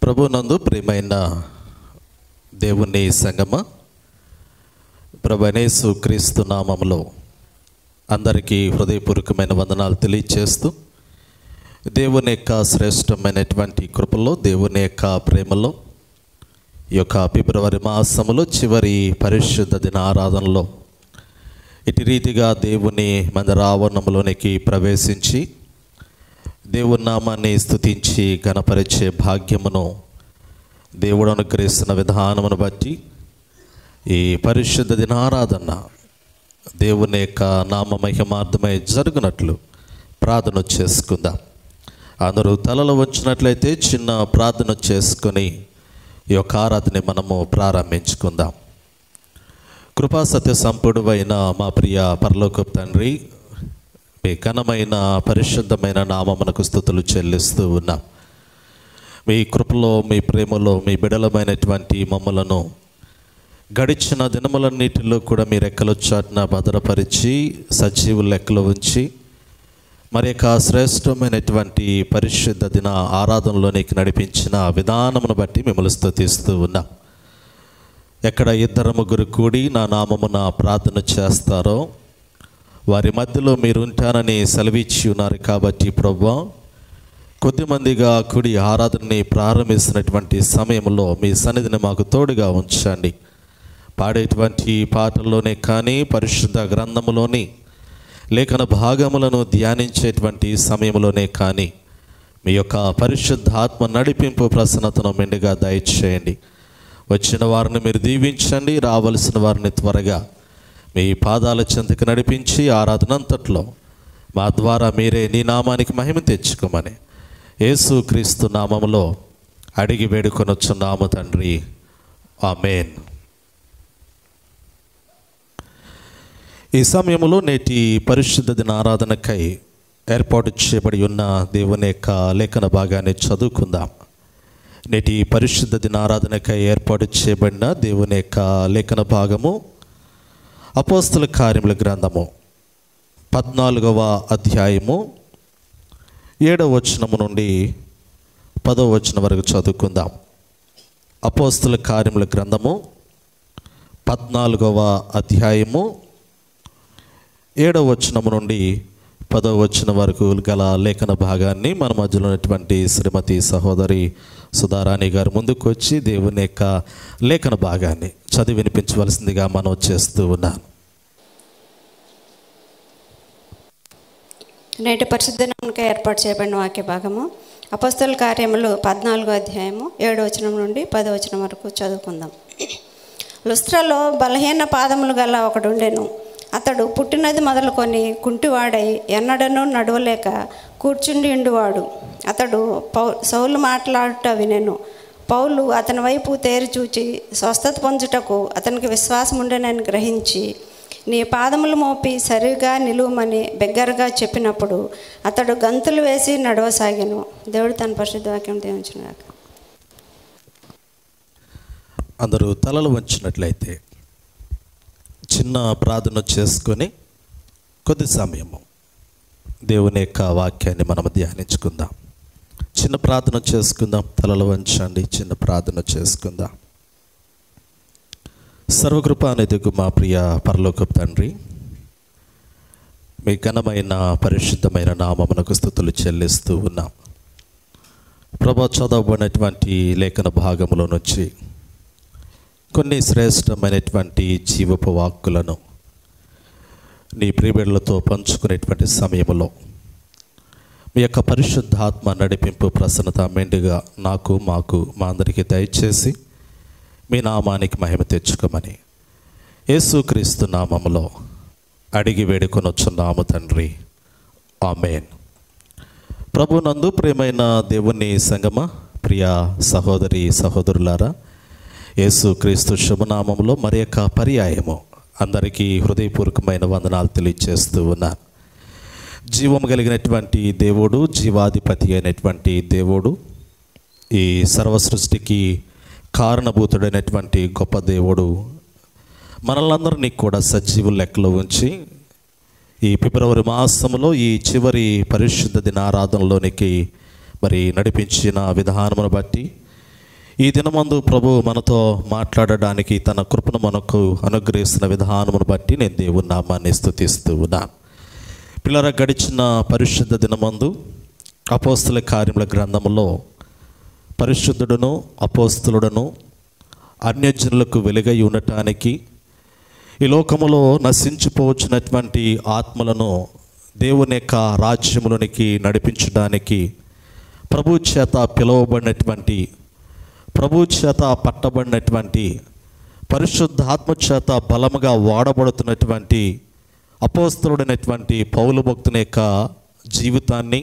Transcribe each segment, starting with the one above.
ప్రభునందు ప్రియమైన దేవుని సంగమ ప్రభనేసు క్రీస్తు నామములో అందరికీ హృదయపూర్వకమైన వందనాలు తెలియచేస్తూ దేవుని యొక్క శ్రేష్టమైనటువంటి కృపలో దేవుని యొక్క ప్రేమలో ఈ యొక్క ఫిబ్రవరి మాసములో చివరి పరిశుద్ధ దిన ఆరాధనలో ఇటు రీతిగా దేవుని మందిరావరణంలోనికి ప్రవేశించి దేవుని నామాన్ని స్తుతించి గణపరిచే భాగ్యమును దేవుడు అనుగ్రహిస్తున్న విధానమును బట్టి ఈ పరిశుద్ధ దినారాధన దేవుని యొక్క నామ మహిమార్థమై జరుగునట్లు ప్రార్థన చేసుకుందాం అందరూ తలలో వచ్చినట్లయితే చిన్న ప్రార్థన చేసుకొని ఈ యొక్క ఆరాధన మనము ప్రారంభించుకుందాం కృపా సత్య సంపుడువైన మా ప్రియ పరలోకపు తండ్రి మీ ఘనమైన పరిశుద్ధమైన నామమునకు స్థుతులు చెల్లిస్తూ ఉన్నాం మీ కృపలో మీ ప్రేమలో మీ బిడలమైనటువంటి మమ్మలను గడిచిన దినములన్నిటిలో కూడా మీ రెక్కలు చాటున భద్రపరిచి సజీవుల లెక్కలో ఉంచి మరి యొక్క శ్రేష్టమైనటువంటి పరిశుద్ధ దిన ఆరాధనలోనికి నడిపించిన విధానమును బట్టి మిమ్మల్ని స్తుతిస్తూ ఉన్నాం ఎక్కడ ఇద్దరు ముగ్గురు కూడి నా నామమున ప్రార్థన చేస్తారో వారి మధ్యలో మీరు ఉంటానని సెలవిచ్చి ఉన్నారు కాబట్టి ప్రభా కొద్దిమందిగా కుడి ఆరాధనని ప్రారంభిస్తున్నటువంటి సమయంలో మీ సన్నిధిని మాకు తోడుగా ఉంచండి పాడేటువంటి పాటల్లోనే కానీ పరిశుద్ధ గ్రంథములోని లేఖన భాగములను ధ్యానించేటువంటి సమయంలోనే కానీ మీ యొక్క పరిశుద్ధాత్మ నడిపింపు ప్రసన్నతను మెండుగా దయచేయండి వచ్చిన వారిని మీరు దీవించండి రావలసిన వారిని త్వరగా మీ పాదాల చెంతకు నడిపించి ఆరాధనంతట్లో మా ద్వారా మీరే నీ నామానికి మహిమ తెచ్చుకోమని యేసు క్రీస్తు నామములో అడిగి వేడుకొనొచ్చున్నాము తండ్రి ఆమెన్ ఈ సమయంలో నేటి పరిశుద్ధ దిన ఆరాధనకై ఏర్పాటు చేయబడి ఉన్న దేవుని యొక్క లేఖన భాగాన్ని చదువుకుందాం నేటి పరిశుద్ధ దిన ఆరాధనకై ఏర్పాటు చేయబడిన దేవుని యొక్క లేఖన భాగము అపోస్తుల కార్యముల గ్రంథము పద్నాలుగవ అధ్యాయము ఏడవ వచనము నుండి పదవ వచనం వరకు చదువుకుందాం అపోస్తుల కార్యముల గ్రంథము పద్నాలుగవ అధ్యాయము ఏడవ వచనము నుండి పదవ వచనం వరకు గల లేఖన భాగాన్ని మన మధ్యలో ఉన్నటువంటి శ్రీమతి సహోదరి సుధారాణి గారు ముందుకు వచ్చి దేవుని యొక్క లేఖన భాగాన్ని చదివి వినిపించవలసిందిగా మనం చేస్తూ ఉన్నాను నేటి పరిశుద్ధనానికి ఏర్పాటు చేయబడిన వాక్య భాగము అపస్తుల కార్యములు పద్నాలుగో అధ్యాయము ఏడో వచనం నుండి పదో వచనం వరకు చదువుకుందాం లుస్త్రలో బలహీన పాదములు గల ఒకడుండెను అతడు పుట్టినది మొదలుకొని కుంటివాడై ఎన్నడనూ నడవలేక కూర్చుండి ఉండువాడు అతడు పౌ సౌలు మాట్లాడుట వినెను పౌలు అతని వైపు తేరి చూచి స్వస్థత పొందుటకు అతనికి విశ్వాసం ఉండనని గ్రహించి నీ పాదములు మోపి సరిగా నిలువమని బెగ్గరగా చెప్పినప్పుడు అతడు గంతులు వేసి నడవసాగాను దేవుడు తన పరిశుద్ధ వాక్యం దీవించినాక అందరూ తలలు వంచినట్లయితే చిన్న ప్రార్థన చేసుకొని కొద్ది సమయము దేవుని యొక్క వాక్యాన్ని మనం ధ్యానించుకుందాం చిన్న ప్రార్థన చేసుకుందాం తలలు వంచండి చిన్న ప్రార్థన చేసుకుందాం సర్వకృపానిధికు మా ప్రియ పరలోకపు తండ్రి మీ ఘనమైన పరిశుద్ధమైన నామమునకు స్థుతులు చెల్లిస్తూ ఉన్నాం ప్రభా చదవబడినటువంటి లేఖన భాగములో నుంచి కొన్ని శ్రేష్టమైనటువంటి జీవపు వాక్కులను నీ ప్రియబిడ్డలతో పంచుకునేటువంటి సమయంలో మీ యొక్క పరిశుద్ధాత్మ నడిపింపు ప్రసన్నత మెండుగా నాకు మాకు మా అందరికీ దయచేసి మీ నామానికి మహిమ తెచ్చుకోమని యేసుక్రీస్తు నామములో అడిగి వేడుకొనొచ్చున్నాము తండ్రి ఆమెన్ ప్రభు నందు ప్రియమైన దేవుని సంగమ ప్రియ సహోదరి సహోదరులారా యేసుక్రీస్తు శుభనామంలో మరి యొక్క పర్యాయము అందరికీ హృదయపూర్వకమైన వందనాలు తెలియజేస్తూ ఉన్నాను జీవం కలిగినటువంటి దేవుడు జీవాధిపతి అయినటువంటి దేవుడు ఈ సర్వ సృష్టికి కారణభూతుడైనటువంటి గొప్ప దేవుడు మనలందరినీ కూడా సజీవుల లెక్కలో ఉంచి ఈ ఫిబ్రవరి మాసంలో ఈ చివరి పరిశుద్ధ దినారాధనలోనికి మరి నడిపించిన విధానమును బట్టి ఈ దినమందు ప్రభు మనతో మాట్లాడడానికి తన కృపను మనకు అనుగ్రహిస్తున్న విధానమును బట్టి నేను దేవుని నామాన్ని స్థుతిస్తూ ఉన్నాను పిల్లల గడిచిన పరిశుద్ధ దినమందు అపోస్తుల కార్యముల గ్రంథములో పరిశుద్ధుడును అపోస్తులుడను అన్యజనులకు వెలుగై ఉండటానికి ఈ లోకములో నశించిపోవచ్చినటువంటి ఆత్మలను దేవుని యొక్క రాజ్యములోనికి నడిపించడానికి ప్రభు చేత పిలువబడినటువంటి ప్రభు చేత పట్టబడినటువంటి పరిశుద్ధాత్మ చేత బలముగా వాడబడుతున్నటువంటి అపోస్తులుడైనటువంటి పౌలు భక్తుని యొక్క జీవితాన్ని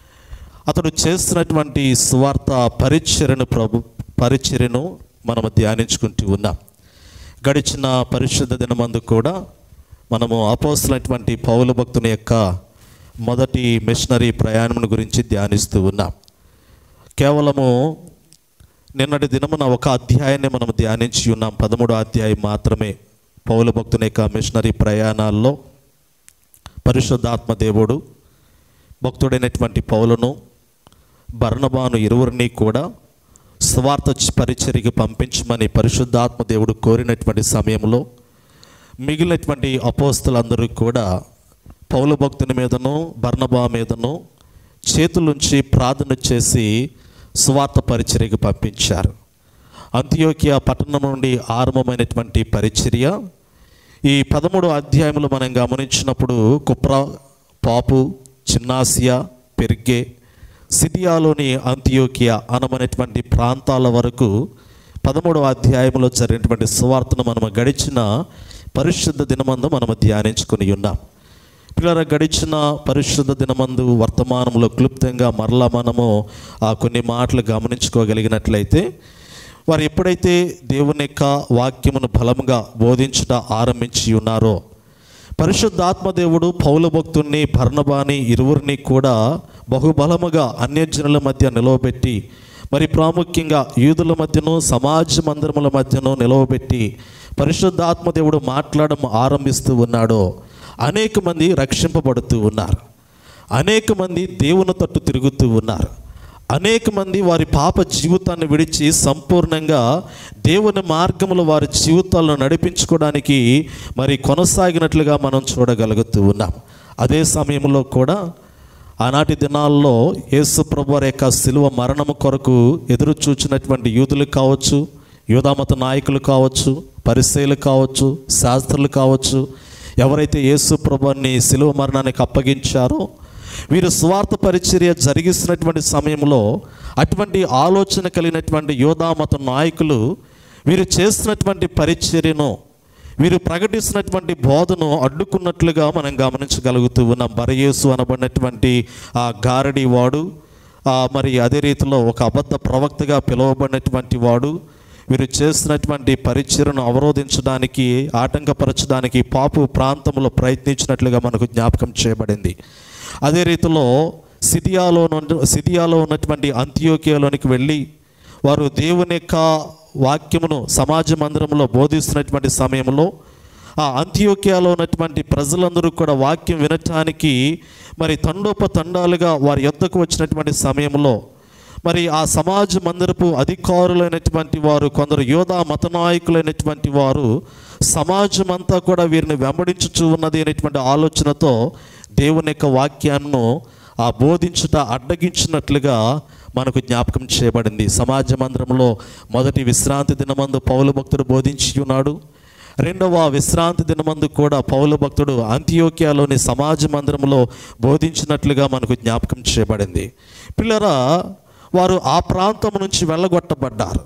అతడు చేస్తున్నటువంటి స్వార్థ పరిచర్యను ప్రభు పరిచర్యను మనము ధ్యానించుకుంటూ ఉన్నాం గడిచిన పరిశుద్ధ దినమందు కూడా మనము అపోస్తులైనటువంటి పౌల భక్తుని యొక్క మొదటి మిషనరీ ప్రయాణం గురించి ధ్యానిస్తూ ఉన్నాం కేవలము నిన్నటి దినమున ఒక అధ్యాయాన్ని మనం ధ్యానించి ఉన్నాం పదమూడో అధ్యాయం మాత్రమే పౌల భక్తుని యొక్క మిషనరీ ప్రయాణాల్లో పరిశుద్ధాత్మ దేవుడు భక్తుడైనటువంటి పౌలను బర్ణబాను ఇరువురిని కూడా స్వార్థ పరిచర్యకి పంపించమని పరిశుద్ధాత్మ దేవుడు కోరినటువంటి సమయంలో మిగిలినటువంటి అపోస్తులందరూ కూడా పౌల భక్తుని మీదను బర్ణబా మీదను చేతులుంచి ప్రార్థన చేసి స్వార్థ పరిచర్యకి పంపించారు అంత్యోకియా పట్టణం నుండి ఆరంభమైనటువంటి పరిచర్య ఈ పదమూడు అధ్యాయంలో మనం గమనించినప్పుడు కుప్ర పాపు చిన్నాసియా పెరిగే సిరియాలోని అంత్యోకియా అనమనేటువంటి ప్రాంతాల వరకు పదమూడవ అధ్యాయంలో జరిగినటువంటి సువార్తను మనము గడిచిన పరిశుద్ధ దినమందు మనము ధ్యానించుకుని ఉన్నాం పిల్లల గడిచిన పరిశుద్ధ దినమందు వర్తమానంలో క్లుప్తంగా మరలా మనము ఆ కొన్ని మాటలు గమనించుకోగలిగినట్లయితే వారు ఎప్పుడైతే దేవుని యొక్క వాక్యమును బలముగా బోధించుట ఆరంభించి ఉన్నారో పరిశుద్ధాత్మదేవుడు పౌల భక్తుణ్ణి భర్ణబాని ఇరువురిని కూడా బహుబలముగా అన్యజనుల మధ్య నిలవబెట్టి మరి ప్రాముఖ్యంగా యూదుల మధ్యను సమాజ మందిరముల మధ్యను నిలవబెట్టి పరిశుద్ధాత్మదేవుడు మాట్లాడడం ఆరంభిస్తూ ఉన్నాడో అనేక మంది రక్షింపబడుతూ ఉన్నారు అనేక మంది దేవుని తట్టు తిరుగుతూ ఉన్నారు అనేక మంది వారి పాప జీవితాన్ని విడిచి సంపూర్ణంగా దేవుని మార్గములో వారి జీవితాలను నడిపించుకోవడానికి మరి కొనసాగినట్లుగా మనం చూడగలుగుతూ ఉన్నాం అదే సమయంలో కూడా ఆనాటి దినాల్లో యేసు ప్రభు వారి యొక్క శిలువ మరణము కొరకు ఎదురు చూచినటువంటి యూదులు కావచ్చు యూదామత నాయకులు కావచ్చు పరిశీలు కావచ్చు శాస్త్రులు కావచ్చు ఎవరైతే యేసు ప్రభుని శిలువ మరణానికి అప్పగించారో వీరు స్వార్థ పరిచర్య జరిగిస్తున్నటువంటి సమయంలో అటువంటి ఆలోచన కలిగినటువంటి యోధామత నాయకులు వీరు చేస్తున్నటువంటి పరిచర్యను వీరు ప్రకటిస్తున్నటువంటి బోధను అడ్డుకున్నట్లుగా మనం గమనించగలుగుతూ ఉన్నాం బరయేసు అనబడినటువంటి ఆ గారడి వాడు ఆ మరి అదే రీతిలో ఒక అబద్ధ ప్రవక్తగా పిలువబడినటువంటి వాడు వీరు చేస్తున్నటువంటి పరిచయను అవరోధించడానికి ఆటంకపరచడానికి పాపు ప్రాంతంలో ప్రయత్నించినట్లుగా మనకు జ్ఞాపకం చేయబడింది అదే రీతిలో సిదియాలో నుండి- సిదియాలో ఉన్నటువంటి అంత్యోకియాలోనికి వెళ్ళి వారు దేవుని యొక్క వాక్యమును సమాజ మందిరంలో బోధిస్తున్నటువంటి సమయంలో ఆ అంత్యోకియాలో ఉన్నటువంటి ప్రజలందరూ కూడా వాక్యం వినటానికి మరి తండోపతండాలుగా వారి యొద్దకు వచ్చినటువంటి సమయంలో మరి ఆ సమాజ మందిరపు అధికారులైనటువంటి వారు కొందరు యోధా మత నాయకులైనటువంటి వారు సమాజం అంతా కూడా వీరిని వెంబడించుచూ ఉన్నది అనేటువంటి ఆలోచనతో దేవుని యొక్క వాక్యాన్ని ఆ బోధించుట అడ్డగించినట్లుగా మనకు జ్ఞాపకం చేయబడింది సమాజ మందిరంలో మొదటి విశ్రాంతి దినమందు పౌలు భక్తుడు బోధించి ఉన్నాడు రెండవ విశ్రాంతి దినమందు కూడా పౌలు భక్తుడు అంత్యోకియాలోని సమాజ మందిరంలో బోధించినట్లుగా మనకు జ్ఞాపకం చేయబడింది పిల్లరా వారు ఆ ప్రాంతం నుంచి వెళ్ళగొట్టబడ్డారు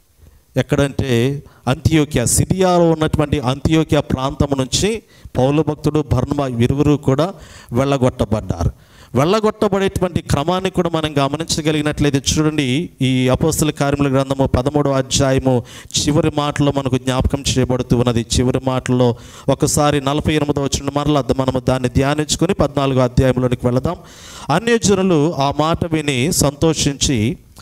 ఎక్కడంటే అంత్యోక్య సిరియాలో ఉన్నటువంటి అంత్యోక్య ప్రాంతం నుంచి పౌలు భక్తుడు బర్మ ఇరువురు కూడా వెళ్ళగొట్టబడ్డారు వెళ్ళగొట్టబడేటువంటి క్రమాన్ని కూడా మనం గమనించగలిగినట్లయితే చూడండి ఈ అపోస్తుల కార్యముల గ్రంథము పదమూడవ అధ్యాయము చివరి మాటలో మనకు జ్ఞాపకం చేయబడుతూ ఉన్నది చివరి మాటలో ఒకసారి నలభై ఎనిమిదో వచ్చిన మరలా మనము దాన్ని ధ్యానించుకొని పద్నాలుగో అధ్యాయంలోనికి వెళదాం అన్యజనులు ఆ మాట విని సంతోషించి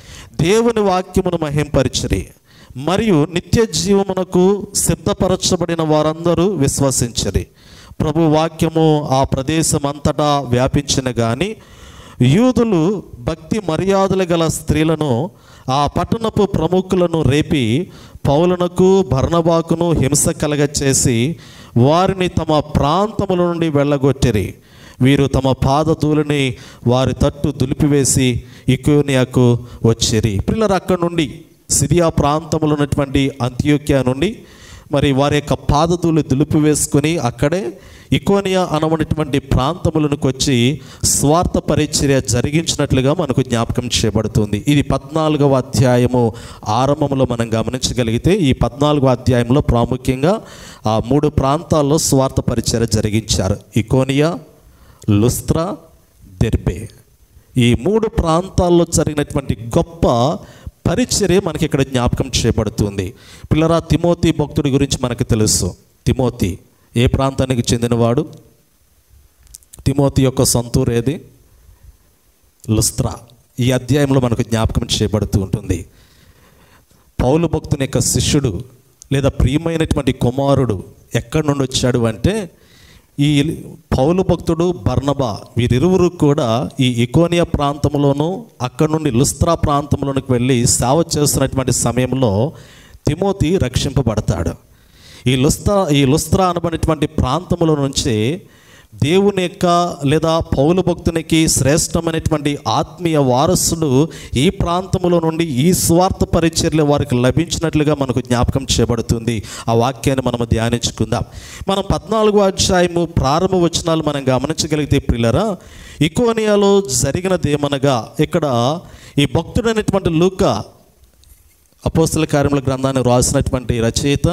దేవుని వాక్యమును మహింపరిచిరి మరియు నిత్య జీవమునకు సిద్ధపరచబడిన వారందరూ విశ్వసించరి ప్రభు వాక్యము ఆ ప్రదేశం అంతటా వ్యాపించిన కానీ యూదులు భక్తి మర్యాదలు గల స్త్రీలను ఆ పట్టణపు ప్రముఖులను రేపి పౌలనకు భర్ణబాకును హింస కలగచేసి వారిని తమ ప్రాంతముల నుండి వెళ్ళగొట్టిరి వీరు తమ పాదధూళిని వారి తట్టు దులిపివేసి ఇకోనియాకు వచ్చిరి పిల్లలు అక్కడి నుండి సిరియా ప్రాంతంలో ఉన్నటువంటి అంత్యోక్యా నుండి మరి వారి యొక్క పాదధూళి దులిపి వేసుకొని అక్కడే ఇకోనియా అనబడినటువంటి ప్రాంతములకు వచ్చి స్వార్థ పరిచర్య జరిగించినట్లుగా మనకు జ్ఞాపకం చేయబడుతుంది ఇది పద్నాలుగవ అధ్యాయము ఆరంభంలో మనం గమనించగలిగితే ఈ పద్నాలుగవ అధ్యాయంలో ప్రాముఖ్యంగా ఆ మూడు ప్రాంతాల్లో స్వార్థ పరిచర్య జరిగించారు ఇకోనియా లుస్త్రా దెర్బే ఈ మూడు ప్రాంతాల్లో జరిగినటువంటి గొప్ప పరిచర్య మనకి ఇక్కడ జ్ఞాపకం చేయబడుతుంది పిల్లరా తిమోతి భక్తుడి గురించి మనకు తెలుసు తిమోతి ఏ ప్రాంతానికి చెందినవాడు తిమోతి యొక్క సొంతూరు ఏది లుస్త్రా ఈ అధ్యాయంలో మనకు జ్ఞాపకం చేయబడుతూ ఉంటుంది పౌలు భక్తుని యొక్క శిష్యుడు లేదా ప్రియమైనటువంటి కుమారుడు ఎక్కడి నుండి వచ్చాడు అంటే ఈ పౌలు భక్తుడు బర్నబా వీరిరువురు కూడా ఈ ఇకోనియా ప్రాంతంలోనూ అక్కడి నుండి లుస్త్రా ప్రాంతంలోనికి వెళ్ళి సేవ చేస్తున్నటువంటి సమయంలో తిమోతి రక్షింపబడతాడు ఈ లుస్త్రా ఈ లుస్త్రా అనబడినటువంటి ప్రాంతంలో నుంచి దేవుని యొక్క లేదా పౌలు భక్తునికి శ్రేష్టమైనటువంటి ఆత్మీయ వారసుడు ఈ ప్రాంతంలో నుండి ఈ స్వార్థ పరిచర్లు వారికి లభించినట్లుగా మనకు జ్ఞాపకం చేయబడుతుంది ఆ వాక్యాన్ని మనం ధ్యానించుకుందాం మనం పద్నాలుగో అధ్యాయము ప్రారంభ వచనాలు మనం గమనించగలిగితే ప్రిల్లరా ఇకోనియాలో జరిగినదేమనగా ఇక్కడ ఈ భక్తుడైనటువంటి లూక అపోస్తల కార్యముల గ్రంథాన్ని రాసినటువంటి రచయిత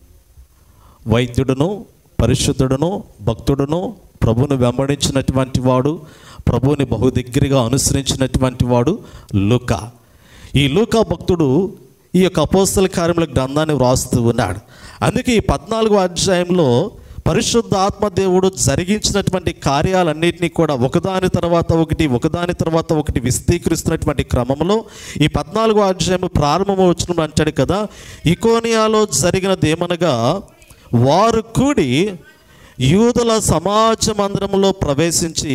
వైద్యుడును పరిశుద్ధుడును భక్తుడును ప్రభువును వెంబడించినటువంటి వాడు ప్రభువుని బహు దగ్గరగా అనుసరించినటువంటి వాడు లూకా ఈ లూకా భక్తుడు ఈ యొక్క అపోస్తల కార్యముల గ్రంథాన్ని వ్రాస్తూ ఉన్నాడు అందుకే ఈ పద్నాలుగో అధ్యాయంలో పరిశుద్ధ ఆత్మదేవుడు జరిగించినటువంటి కార్యాలన్నింటినీ కూడా ఒకదాని తర్వాత ఒకటి ఒకదాని తర్వాత ఒకటి విస్తీకరిస్తున్నటువంటి క్రమంలో ఈ పద్నాలుగో అధ్యాయం ప్రారంభం వచ్చిన అంటాడు కదా ఇకోనియాలో జరిగినదేమనగా వారు కూడి యూదుల సమాజ మందిరంలో ప్రవేశించి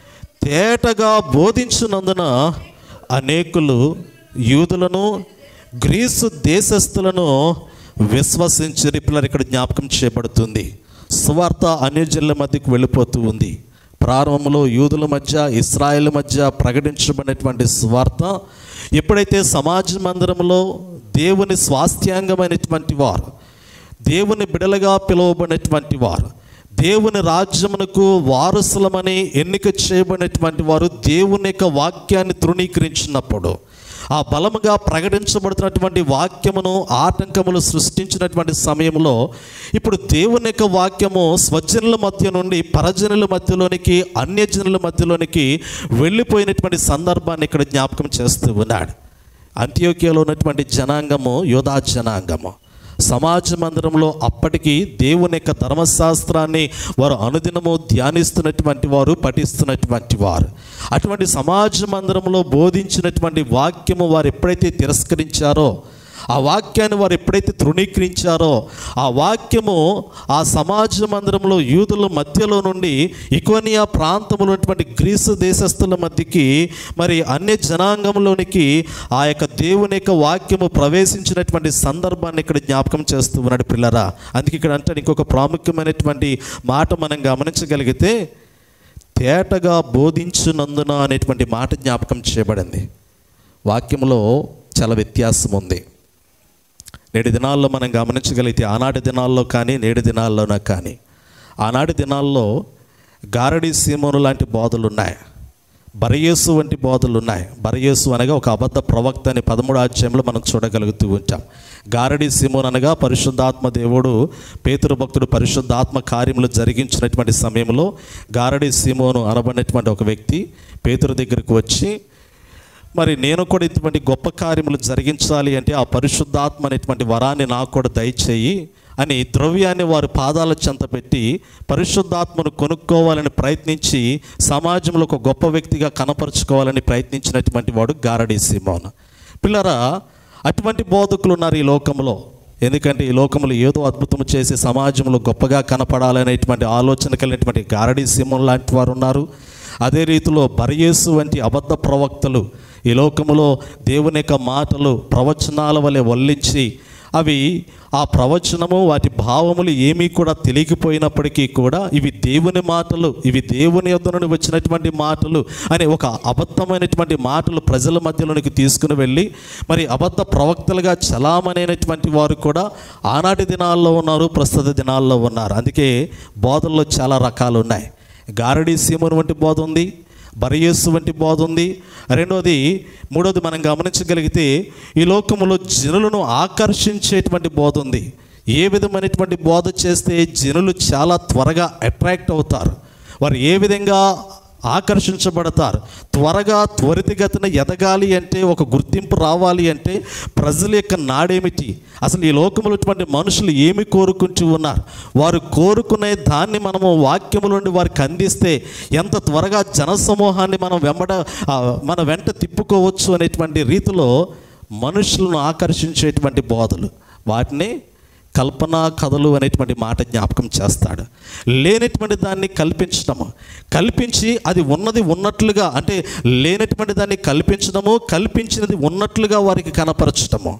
తేటగా బోధించినందున అనేకులు యూదులను గ్రీసు దేశస్థులను విశ్వసించి పిల్లలు ఇక్కడ జ్ఞాపకం చేయబడుతుంది సువార్త అన్యజనుల మధ్యకు వెళ్ళిపోతూ ఉంది ప్రారంభంలో యూదుల మధ్య ఇస్రాయేల్ మధ్య ప్రకటించబడినటువంటి స్వార్థ ఎప్పుడైతే సమాజ మందిరంలో దేవుని స్వాస్థ్యాంగమైనటువంటి వారు దేవుని బిడలుగా పిలువబడినటువంటి వారు దేవుని రాజ్యమునకు వారసులమని ఎన్నిక చేయబడినటువంటి వారు దేవుని యొక్క వాక్యాన్ని తృణీకరించినప్పుడు ఆ బలముగా ప్రకటించబడుతున్నటువంటి వాక్యమును ఆటంకములు సృష్టించినటువంటి సమయంలో ఇప్పుడు దేవుని యొక్క వాక్యము స్వజనుల మధ్య నుండి పరజనుల మధ్యలోనికి అన్యజనుల మధ్యలోనికి వెళ్ళిపోయినటువంటి సందర్భాన్ని ఇక్కడ జ్ఞాపకం చేస్తూ ఉన్నాడు అంత్యోక్యలో ఉన్నటువంటి జనాంగము యోధా జనాంగము సమాజ మందిరంలో అప్పటికి దేవుని యొక్క ధర్మశాస్త్రాన్ని వారు అనుదినము ధ్యానిస్తున్నటువంటి వారు పఠిస్తున్నటువంటి వారు అటువంటి సమాజ మందిరంలో బోధించినటువంటి వాక్యము వారు ఎప్పుడైతే తిరస్కరించారో ఆ వాక్యాన్ని వారు ఎప్పుడైతే తృణీకరించారో ఆ వాక్యము ఆ సమాజ మందిరంలో యూదుల మధ్యలో నుండి ఇకోనియా ప్రాంతంలో ఉన్నటువంటి గ్రీసు దేశస్థుల మధ్యకి మరి అన్య జనాంగంలోనికి ఆ యొక్క దేవుని యొక్క వాక్యము ప్రవేశించినటువంటి సందర్భాన్ని ఇక్కడ జ్ఞాపకం చేస్తూ ఉన్నాడు పిల్లరా అందుకే ఇక్కడ అంటే ఇంకొక ప్రాముఖ్యమైనటువంటి మాట మనం గమనించగలిగితే తేటగా బోధించునందున అనేటువంటి మాట జ్ఞాపకం చేయబడింది వాక్యంలో చాలా వ్యత్యాసం ఉంది నేటి దినాల్లో మనం గమనించగలిగితే ఆనాటి దినాల్లో కానీ నేటి దినాల్లోనా కానీ ఆనాటి దినాల్లో గారడి సీమోను లాంటి బోధలు ఉన్నాయి బరయేసు వంటి బోధలు ఉన్నాయి బరయేసు అనగా ఒక అబద్ధ ప్రవక్త అని పదమూడు అధ్యాయంలో మనం చూడగలుగుతూ ఉంటాం గారడి సీమోన్ అనగా పరిశుద్ధాత్మ దేవుడు పేతురు భక్తుడు పరిశుద్ధాత్మ కార్యములు జరిగించినటువంటి సమయంలో గారడి సీమోను అనబడినటువంటి ఒక వ్యక్తి పేతురు దగ్గరికి వచ్చి మరి నేను కూడా ఇటువంటి గొప్ప కార్యములు జరిగించాలి అంటే ఆ పరిశుద్ధాత్మ అనేటువంటి వరాన్ని నాకు కూడా దయచేయి అని ద్రవ్యాన్ని వారి పాదాల చెంత పెట్టి పరిశుద్ధాత్మను కొనుక్కోవాలని ప్రయత్నించి సమాజంలో ఒక గొప్ప వ్యక్తిగా కనపరుచుకోవాలని ప్రయత్నించినటువంటి వాడు గారడి సిమోన్ పిల్లరా అటువంటి బోధకులు ఉన్నారు ఈ లోకంలో ఎందుకంటే ఈ లోకంలో ఏదో అద్భుతం చేసి సమాజంలో గొప్పగా కనపడాలనేటువంటి ఆలోచన కలిగినటువంటి గారడి సింహం లాంటి వారు ఉన్నారు అదే రీతిలో బరయేసు వంటి అబద్ధ ప్రవక్తలు ఈ లోకములో దేవుని యొక్క మాటలు ప్రవచనాల వలె వల్లించి అవి ఆ ప్రవచనము వాటి భావములు ఏమీ కూడా తెలియకపోయినప్పటికీ కూడా ఇవి దేవుని మాటలు ఇవి దేవుని యొద్ద నుండి వచ్చినటువంటి మాటలు అనే ఒక అబద్ధమైనటువంటి మాటలు ప్రజల మధ్యలోనికి తీసుకుని వెళ్ళి మరి అబద్ధ ప్రవక్తలుగా చలామణైనటువంటి వారు కూడా ఆనాటి దినాల్లో ఉన్నారు ప్రస్తుత దినాల్లో ఉన్నారు అందుకే బోధల్లో చాలా రకాలు ఉన్నాయి గారడీ సీమను వంటి బోధ ఉంది బరయేసు వంటి బోధ ఉంది రెండోది మూడోది మనం గమనించగలిగితే ఈ లోకములో జనులను ఆకర్షించేటువంటి బోధ ఉంది ఏ విధమైనటువంటి బోధ చేస్తే జనులు చాలా త్వరగా అట్రాక్ట్ అవుతారు వారు ఏ విధంగా ఆకర్షించబడతారు త్వరగా త్వరితగతిన ఎదగాలి అంటే ఒక గుర్తింపు రావాలి అంటే ప్రజల యొక్క నాడేమిటి అసలు ఈ లోకంలో ఉన్నటువంటి మనుషులు ఏమి కోరుకుంటూ ఉన్నారు వారు కోరుకునే దాన్ని మనము వాక్యము నుండి వారికి అందిస్తే ఎంత త్వరగా జనసమూహాన్ని మనం వెంబడ ఆ, మన వెంట తిప్పుకోవచ్చు అనేటువంటి రీతిలో మనుషులను ఆకర్షించేటువంటి బోధలు వాటిని కల్పనా కథలు అనేటువంటి మాట జ్ఞాపకం చేస్తాడు లేనటువంటి దాన్ని కల్పించడము కల్పించి అది ఉన్నది ఉన్నట్లుగా అంటే లేనటువంటి దాన్ని కల్పించడము కల్పించినది ఉన్నట్లుగా వారికి కనపరచడము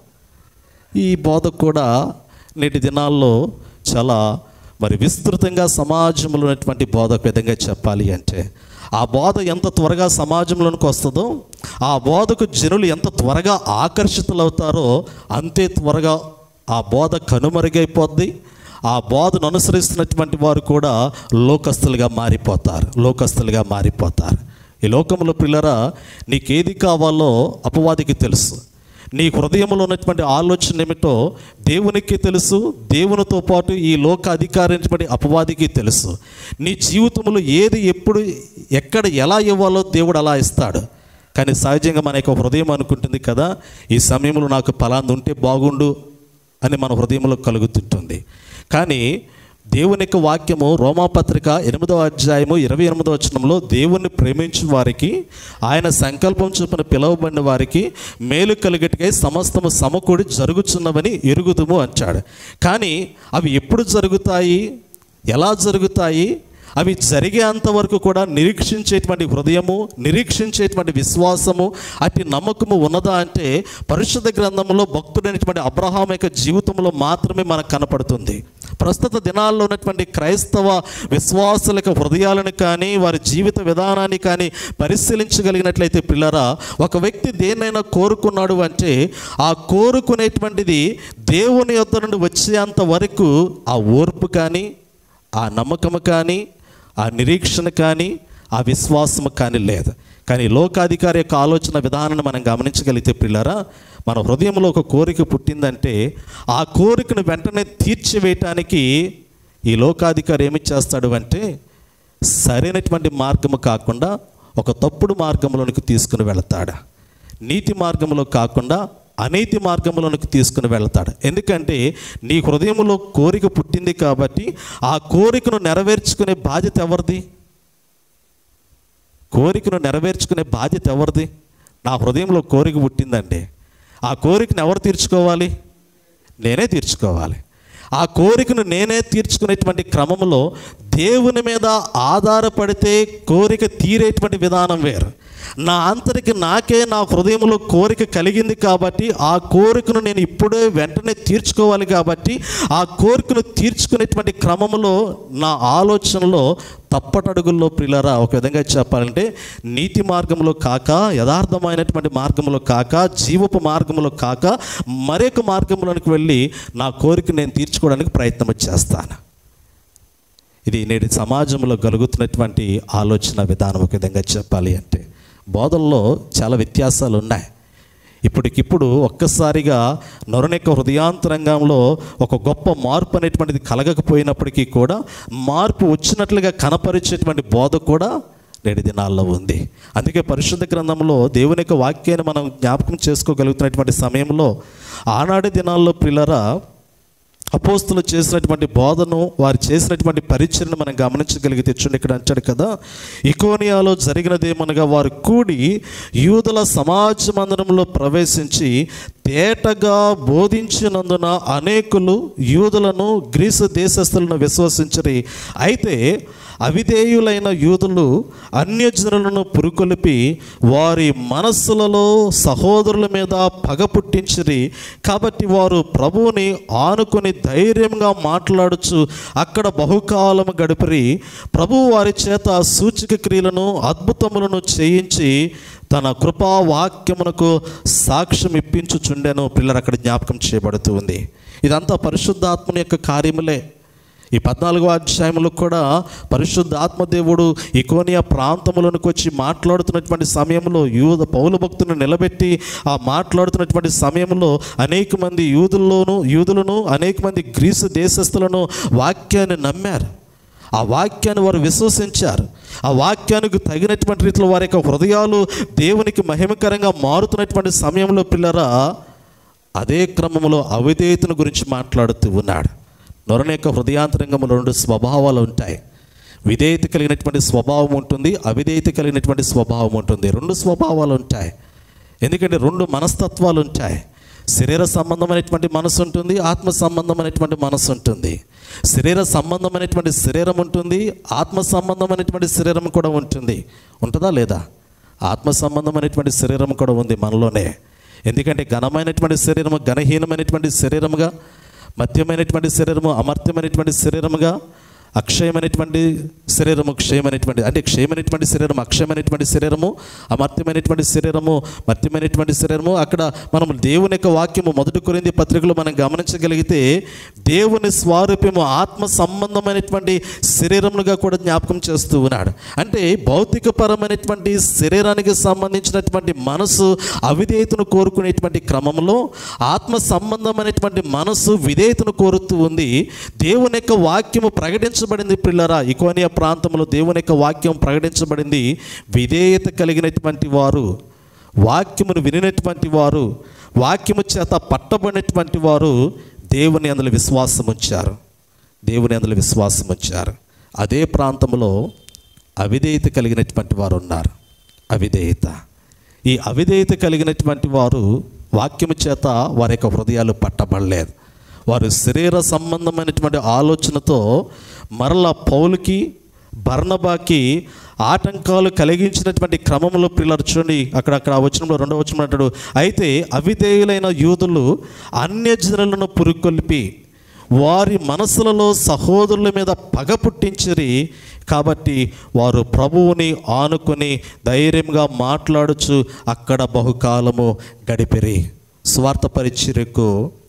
ఈ బోధ కూడా నేటి దినాల్లో చాలా మరి విస్తృతంగా సమాజంలో ఉన్నటువంటి బోధ ఒక విధంగా చెప్పాలి అంటే ఆ బోధ ఎంత త్వరగా సమాజంలోనికి వస్తుందో ఆ బోధకు జనులు ఎంత త్వరగా ఆకర్షితులవుతారో అంతే త్వరగా ఆ బోధ కనుమరుగైపోద్ది ఆ బోధను అనుసరిస్తున్నటువంటి వారు కూడా లోకస్తులుగా మారిపోతారు లోకస్తులుగా మారిపోతారు ఈ లోకంలో పిల్లరా నీకేది కావాలో అపవాదికి తెలుసు నీ హృదయంలో ఉన్నటువంటి ఆలోచన ఏమిటో దేవునికి తెలుసు దేవునితో పాటు ఈ లోక అధికారించబడి అపవాదికి తెలుసు నీ జీవితంలో ఏది ఎప్పుడు ఎక్కడ ఎలా ఇవ్వాలో దేవుడు అలా ఇస్తాడు కానీ సహజంగా మన యొక్క హృదయం అనుకుంటుంది కదా ఈ సమయంలో నాకు ఫలాంది ఉంటే బాగుండు అని మన హృదయంలో కలుగుతుంటుంది కానీ దేవుని యొక్క వాక్యము రోమాపత్రిక ఎనిమిదవ అధ్యాయము ఇరవై ఎనిమిదవ వచనంలో దేవుణ్ణి ప్రేమించిన వారికి ఆయన సంకల్పం చొప్పున పిలువబడిన వారికి మేలు కలిగటికై సమస్తము సమకూడి జరుగుచున్నవని ఎరుగుదుము అంటాడు కానీ అవి ఎప్పుడు జరుగుతాయి ఎలా జరుగుతాయి అవి జరిగేంత వరకు కూడా నిరీక్షించేటువంటి హృదయము నిరీక్షించేటువంటి విశ్వాసము అట్టి నమ్మకము ఉన్నదా అంటే పరిశుద్ధ గ్రంథంలో భక్తుడైనటువంటి అబ్రహాం యొక్క జీవితంలో మాత్రమే మనకు కనపడుతుంది ప్రస్తుత దినాల్లో ఉన్నటువంటి క్రైస్తవ విశ్వాసుల యొక్క హృదయాలను కానీ వారి జీవిత విధానాన్ని కానీ పరిశీలించగలిగినట్లయితే పిల్లరా ఒక వ్యక్తి దేన్నైనా కోరుకున్నాడు అంటే ఆ కోరుకునేటువంటిది దేవుని యొద్ద నుండి వచ్చేంత వరకు ఆ ఓర్పు కానీ ఆ నమ్మకము కానీ ఆ నిరీక్షణ కానీ ఆ విశ్వాసము కానీ లేదు కానీ లోకాధికారి యొక్క ఆలోచన విధానాన్ని మనం గమనించగలిగితే పిల్లరా మన హృదయంలో ఒక కోరిక పుట్టిందంటే ఆ కోరికను వెంటనే తీర్చివేయటానికి ఈ లోకాధికారి ఏమి చేస్తాడు అంటే సరైనటువంటి మార్గము కాకుండా ఒక తప్పుడు మార్గంలోనికి తీసుకుని వెళతాడు నీతి మార్గంలో కాకుండా అనీతి మార్గంలోనికి తీసుకుని వెళ్తాడు ఎందుకంటే నీ హృదయంలో కోరిక పుట్టింది కాబట్టి ఆ కోరికను నెరవేర్చుకునే బాధ్యత ఎవరిది కోరికను నెరవేర్చుకునే బాధ్యత ఎవరిది నా హృదయంలో కోరిక పుట్టిందండి ఆ కోరికను ఎవరు తీర్చుకోవాలి నేనే తీర్చుకోవాలి ఆ కోరికను నేనే తీర్చుకునేటువంటి క్రమంలో దేవుని మీద ఆధారపడితే కోరిక తీరేటువంటి విధానం వేరు నా అంతరికి నాకే నా హృదయంలో కోరిక కలిగింది కాబట్టి ఆ కోరికను నేను ఇప్పుడే వెంటనే తీర్చుకోవాలి కాబట్టి ఆ కోరికను తీర్చుకునేటువంటి క్రమంలో నా ఆలోచనలో తప్పటడుగుల్లో ప్రిలరా ఒక విధంగా చెప్పాలంటే నీతి మార్గంలో కాక యథార్థమైనటువంటి మార్గంలో కాక జీవపు మార్గంలో కాక మరొక మార్గంలోనికి వెళ్ళి నా కోరిక నేను తీర్చుకోవడానికి ప్రయత్నం చేస్తాను ఇది నేటి సమాజంలో కలుగుతున్నటువంటి ఆలోచన విధానం ఒక విధంగా చెప్పాలి అంటే బోధల్లో చాలా వ్యత్యాసాలు ఉన్నాయి ఇప్పటికిప్పుడు ఒక్కసారిగా నొరనెక్క హృదయాంతరంగంలో ఒక గొప్ప మార్పు అనేటువంటిది కలగకపోయినప్పటికీ కూడా మార్పు వచ్చినట్లుగా కనపరిచేటువంటి బోధ కూడా నేటి దినాల్లో ఉంది అందుకే పరిశుద్ధ గ్రంథంలో దేవుని యొక్క వాక్యాన్ని మనం జ్ఞాపకం చేసుకోగలుగుతున్నటువంటి సమయంలో ఆనాటి దినాల్లో పిల్లరా అపోస్తులు చేసినటువంటి బోధను వారు చేసినటువంటి పరిచయను మనం గమనించగలిగితే చూడండి ఇక్కడ అంటాడు కదా ఇకోనియాలో జరిగినదేమనగా వారు కూడి యూదుల సమాజ మందిరంలో ప్రవేశించి తేటగా బోధించినందున అనేకులు యూదులను గ్రీసు దేశస్థులను విశ్వసించరి అయితే అవిధేయులైన యూదులు అన్యజనులను పురుకొలిపి వారి మనస్సులలో సహోదరుల మీద పగ పుట్టించిరి కాబట్టి వారు ప్రభువుని ఆనుకొని ధైర్యంగా మాట్లాడుచు అక్కడ బహుకాలము గడిపిరి ప్రభు వారి చేత సూచక క్రియలను అద్భుతములను చేయించి తన కృపా వాక్యమునకు సాక్ష్యం ఇప్పించుచుండెను పిల్లలు అక్కడ జ్ఞాపకం చేయబడుతూ ఉంది ఇదంతా పరిశుద్ధాత్మని యొక్క కార్యములే ఈ పద్నాలుగో అధ్యాయంలో కూడా పరిశుద్ధ ఆత్మదేవుడు ఇకోనియా ప్రాంతములకు వచ్చి మాట్లాడుతున్నటువంటి సమయంలో యూద పౌల భక్తులను నిలబెట్టి ఆ మాట్లాడుతున్నటువంటి సమయంలో అనేక మంది యూదుల్లోను యూదులను అనేక మంది గ్రీసు దేశస్థులను వాక్యాన్ని నమ్మారు ఆ వాక్యాన్ని వారు విశ్వసించారు ఆ వాక్యానికి తగినటువంటి రీతిలో వారి యొక్క హృదయాలు దేవునికి మహిమకరంగా మారుతున్నటువంటి సమయంలో పిల్లరా అదే క్రమంలో అవిధేయతను గురించి మాట్లాడుతూ ఉన్నాడు నొరని యొక్క హృదయాంతరంగంలో రెండు స్వభావాలు ఉంటాయి విధేయత కలిగినటువంటి స్వభావం ఉంటుంది అవిధేయత కలిగినటువంటి స్వభావం ఉంటుంది రెండు స్వభావాలు ఉంటాయి ఎందుకంటే రెండు మనస్తత్వాలు ఉంటాయి శరీర సంబంధమైనటువంటి మనసు ఉంటుంది ఆత్మ సంబంధమైనటువంటి మనసు ఉంటుంది శరీర సంబంధమైనటువంటి శరీరం ఉంటుంది ఆత్మ సంబంధమైనటువంటి శరీరం కూడా ఉంటుంది ఉంటుందా లేదా ఆత్మ సంబంధమైనటువంటి శరీరం కూడా ఉంది మనలోనే ఎందుకంటే ఘనమైనటువంటి శరీరము ఘనహీనమైనటువంటి శరీరముగా మధ్యమైనటువంటి శరీరము అమర్త్యమైనటువంటి శరీరముగా అక్షయమైనటువంటి శరీరము క్షయమైనటువంటి అంటే క్షయమైనటువంటి శరీరం అక్షయమైనటువంటి శరీరము అమర్త్యమైనటువంటి శరీరము మర్త్యమైనటువంటి శరీరము అక్కడ మనం దేవుని యొక్క వాక్యము మొదటి కొరింది పత్రికలో మనం గమనించగలిగితే దేవుని స్వారూప్యము ఆత్మ సంబంధమైనటువంటి శరీరముగా కూడా జ్ఞాపకం చేస్తూ ఉన్నాడు అంటే భౌతికపరమైనటువంటి శరీరానికి సంబంధించినటువంటి మనసు అవిధేయతను కోరుకునేటువంటి క్రమంలో ఆత్మ సంబంధమైనటువంటి మనసు విధేయతను కోరుతూ ఉంది దేవుని యొక్క వాక్యము ప్రకటించబడింది పిల్లరా ఇకోనియా ప్రాంతంలో దేవుని యొక్క వాక్యం ప్రకటించబడింది విధేయత కలిగినటువంటి వారు వాక్యమును వినినటువంటి వారు వాక్యము చేత పట్టబడినటువంటి వారు దేవుని అందులో విశ్వాసం ఉంచారు దేవుని అందులో విశ్వాసం ఉంచారు అదే ప్రాంతంలో అవిధేయత కలిగినటువంటి వారు ఉన్నారు అవిధేయత ఈ అవిధేయత కలిగినటువంటి వారు వాక్యము చేత వారి యొక్క హృదయాలు పట్టబడలేదు వారు శరీర సంబంధమైనటువంటి ఆలోచనతో మరల పౌలుకి బర్ణబాకి ఆటంకాలు కలిగించినటువంటి క్రమంలో పిల్లలు చూడండి అక్కడ అక్కడ ఆ వచనంలో రెండో వచనం అంటాడు అయితే అవిధేయులైన యూదులు అన్యజనులను పురుకొల్పి వారి మనసులలో సహోదరుల మీద పగ పుట్టించిరి కాబట్టి వారు ప్రభువుని ఆనుకొని ధైర్యంగా మాట్లాడుచు అక్కడ బహుకాలము గడిపిరి స్వార్థ పరిచర్యకు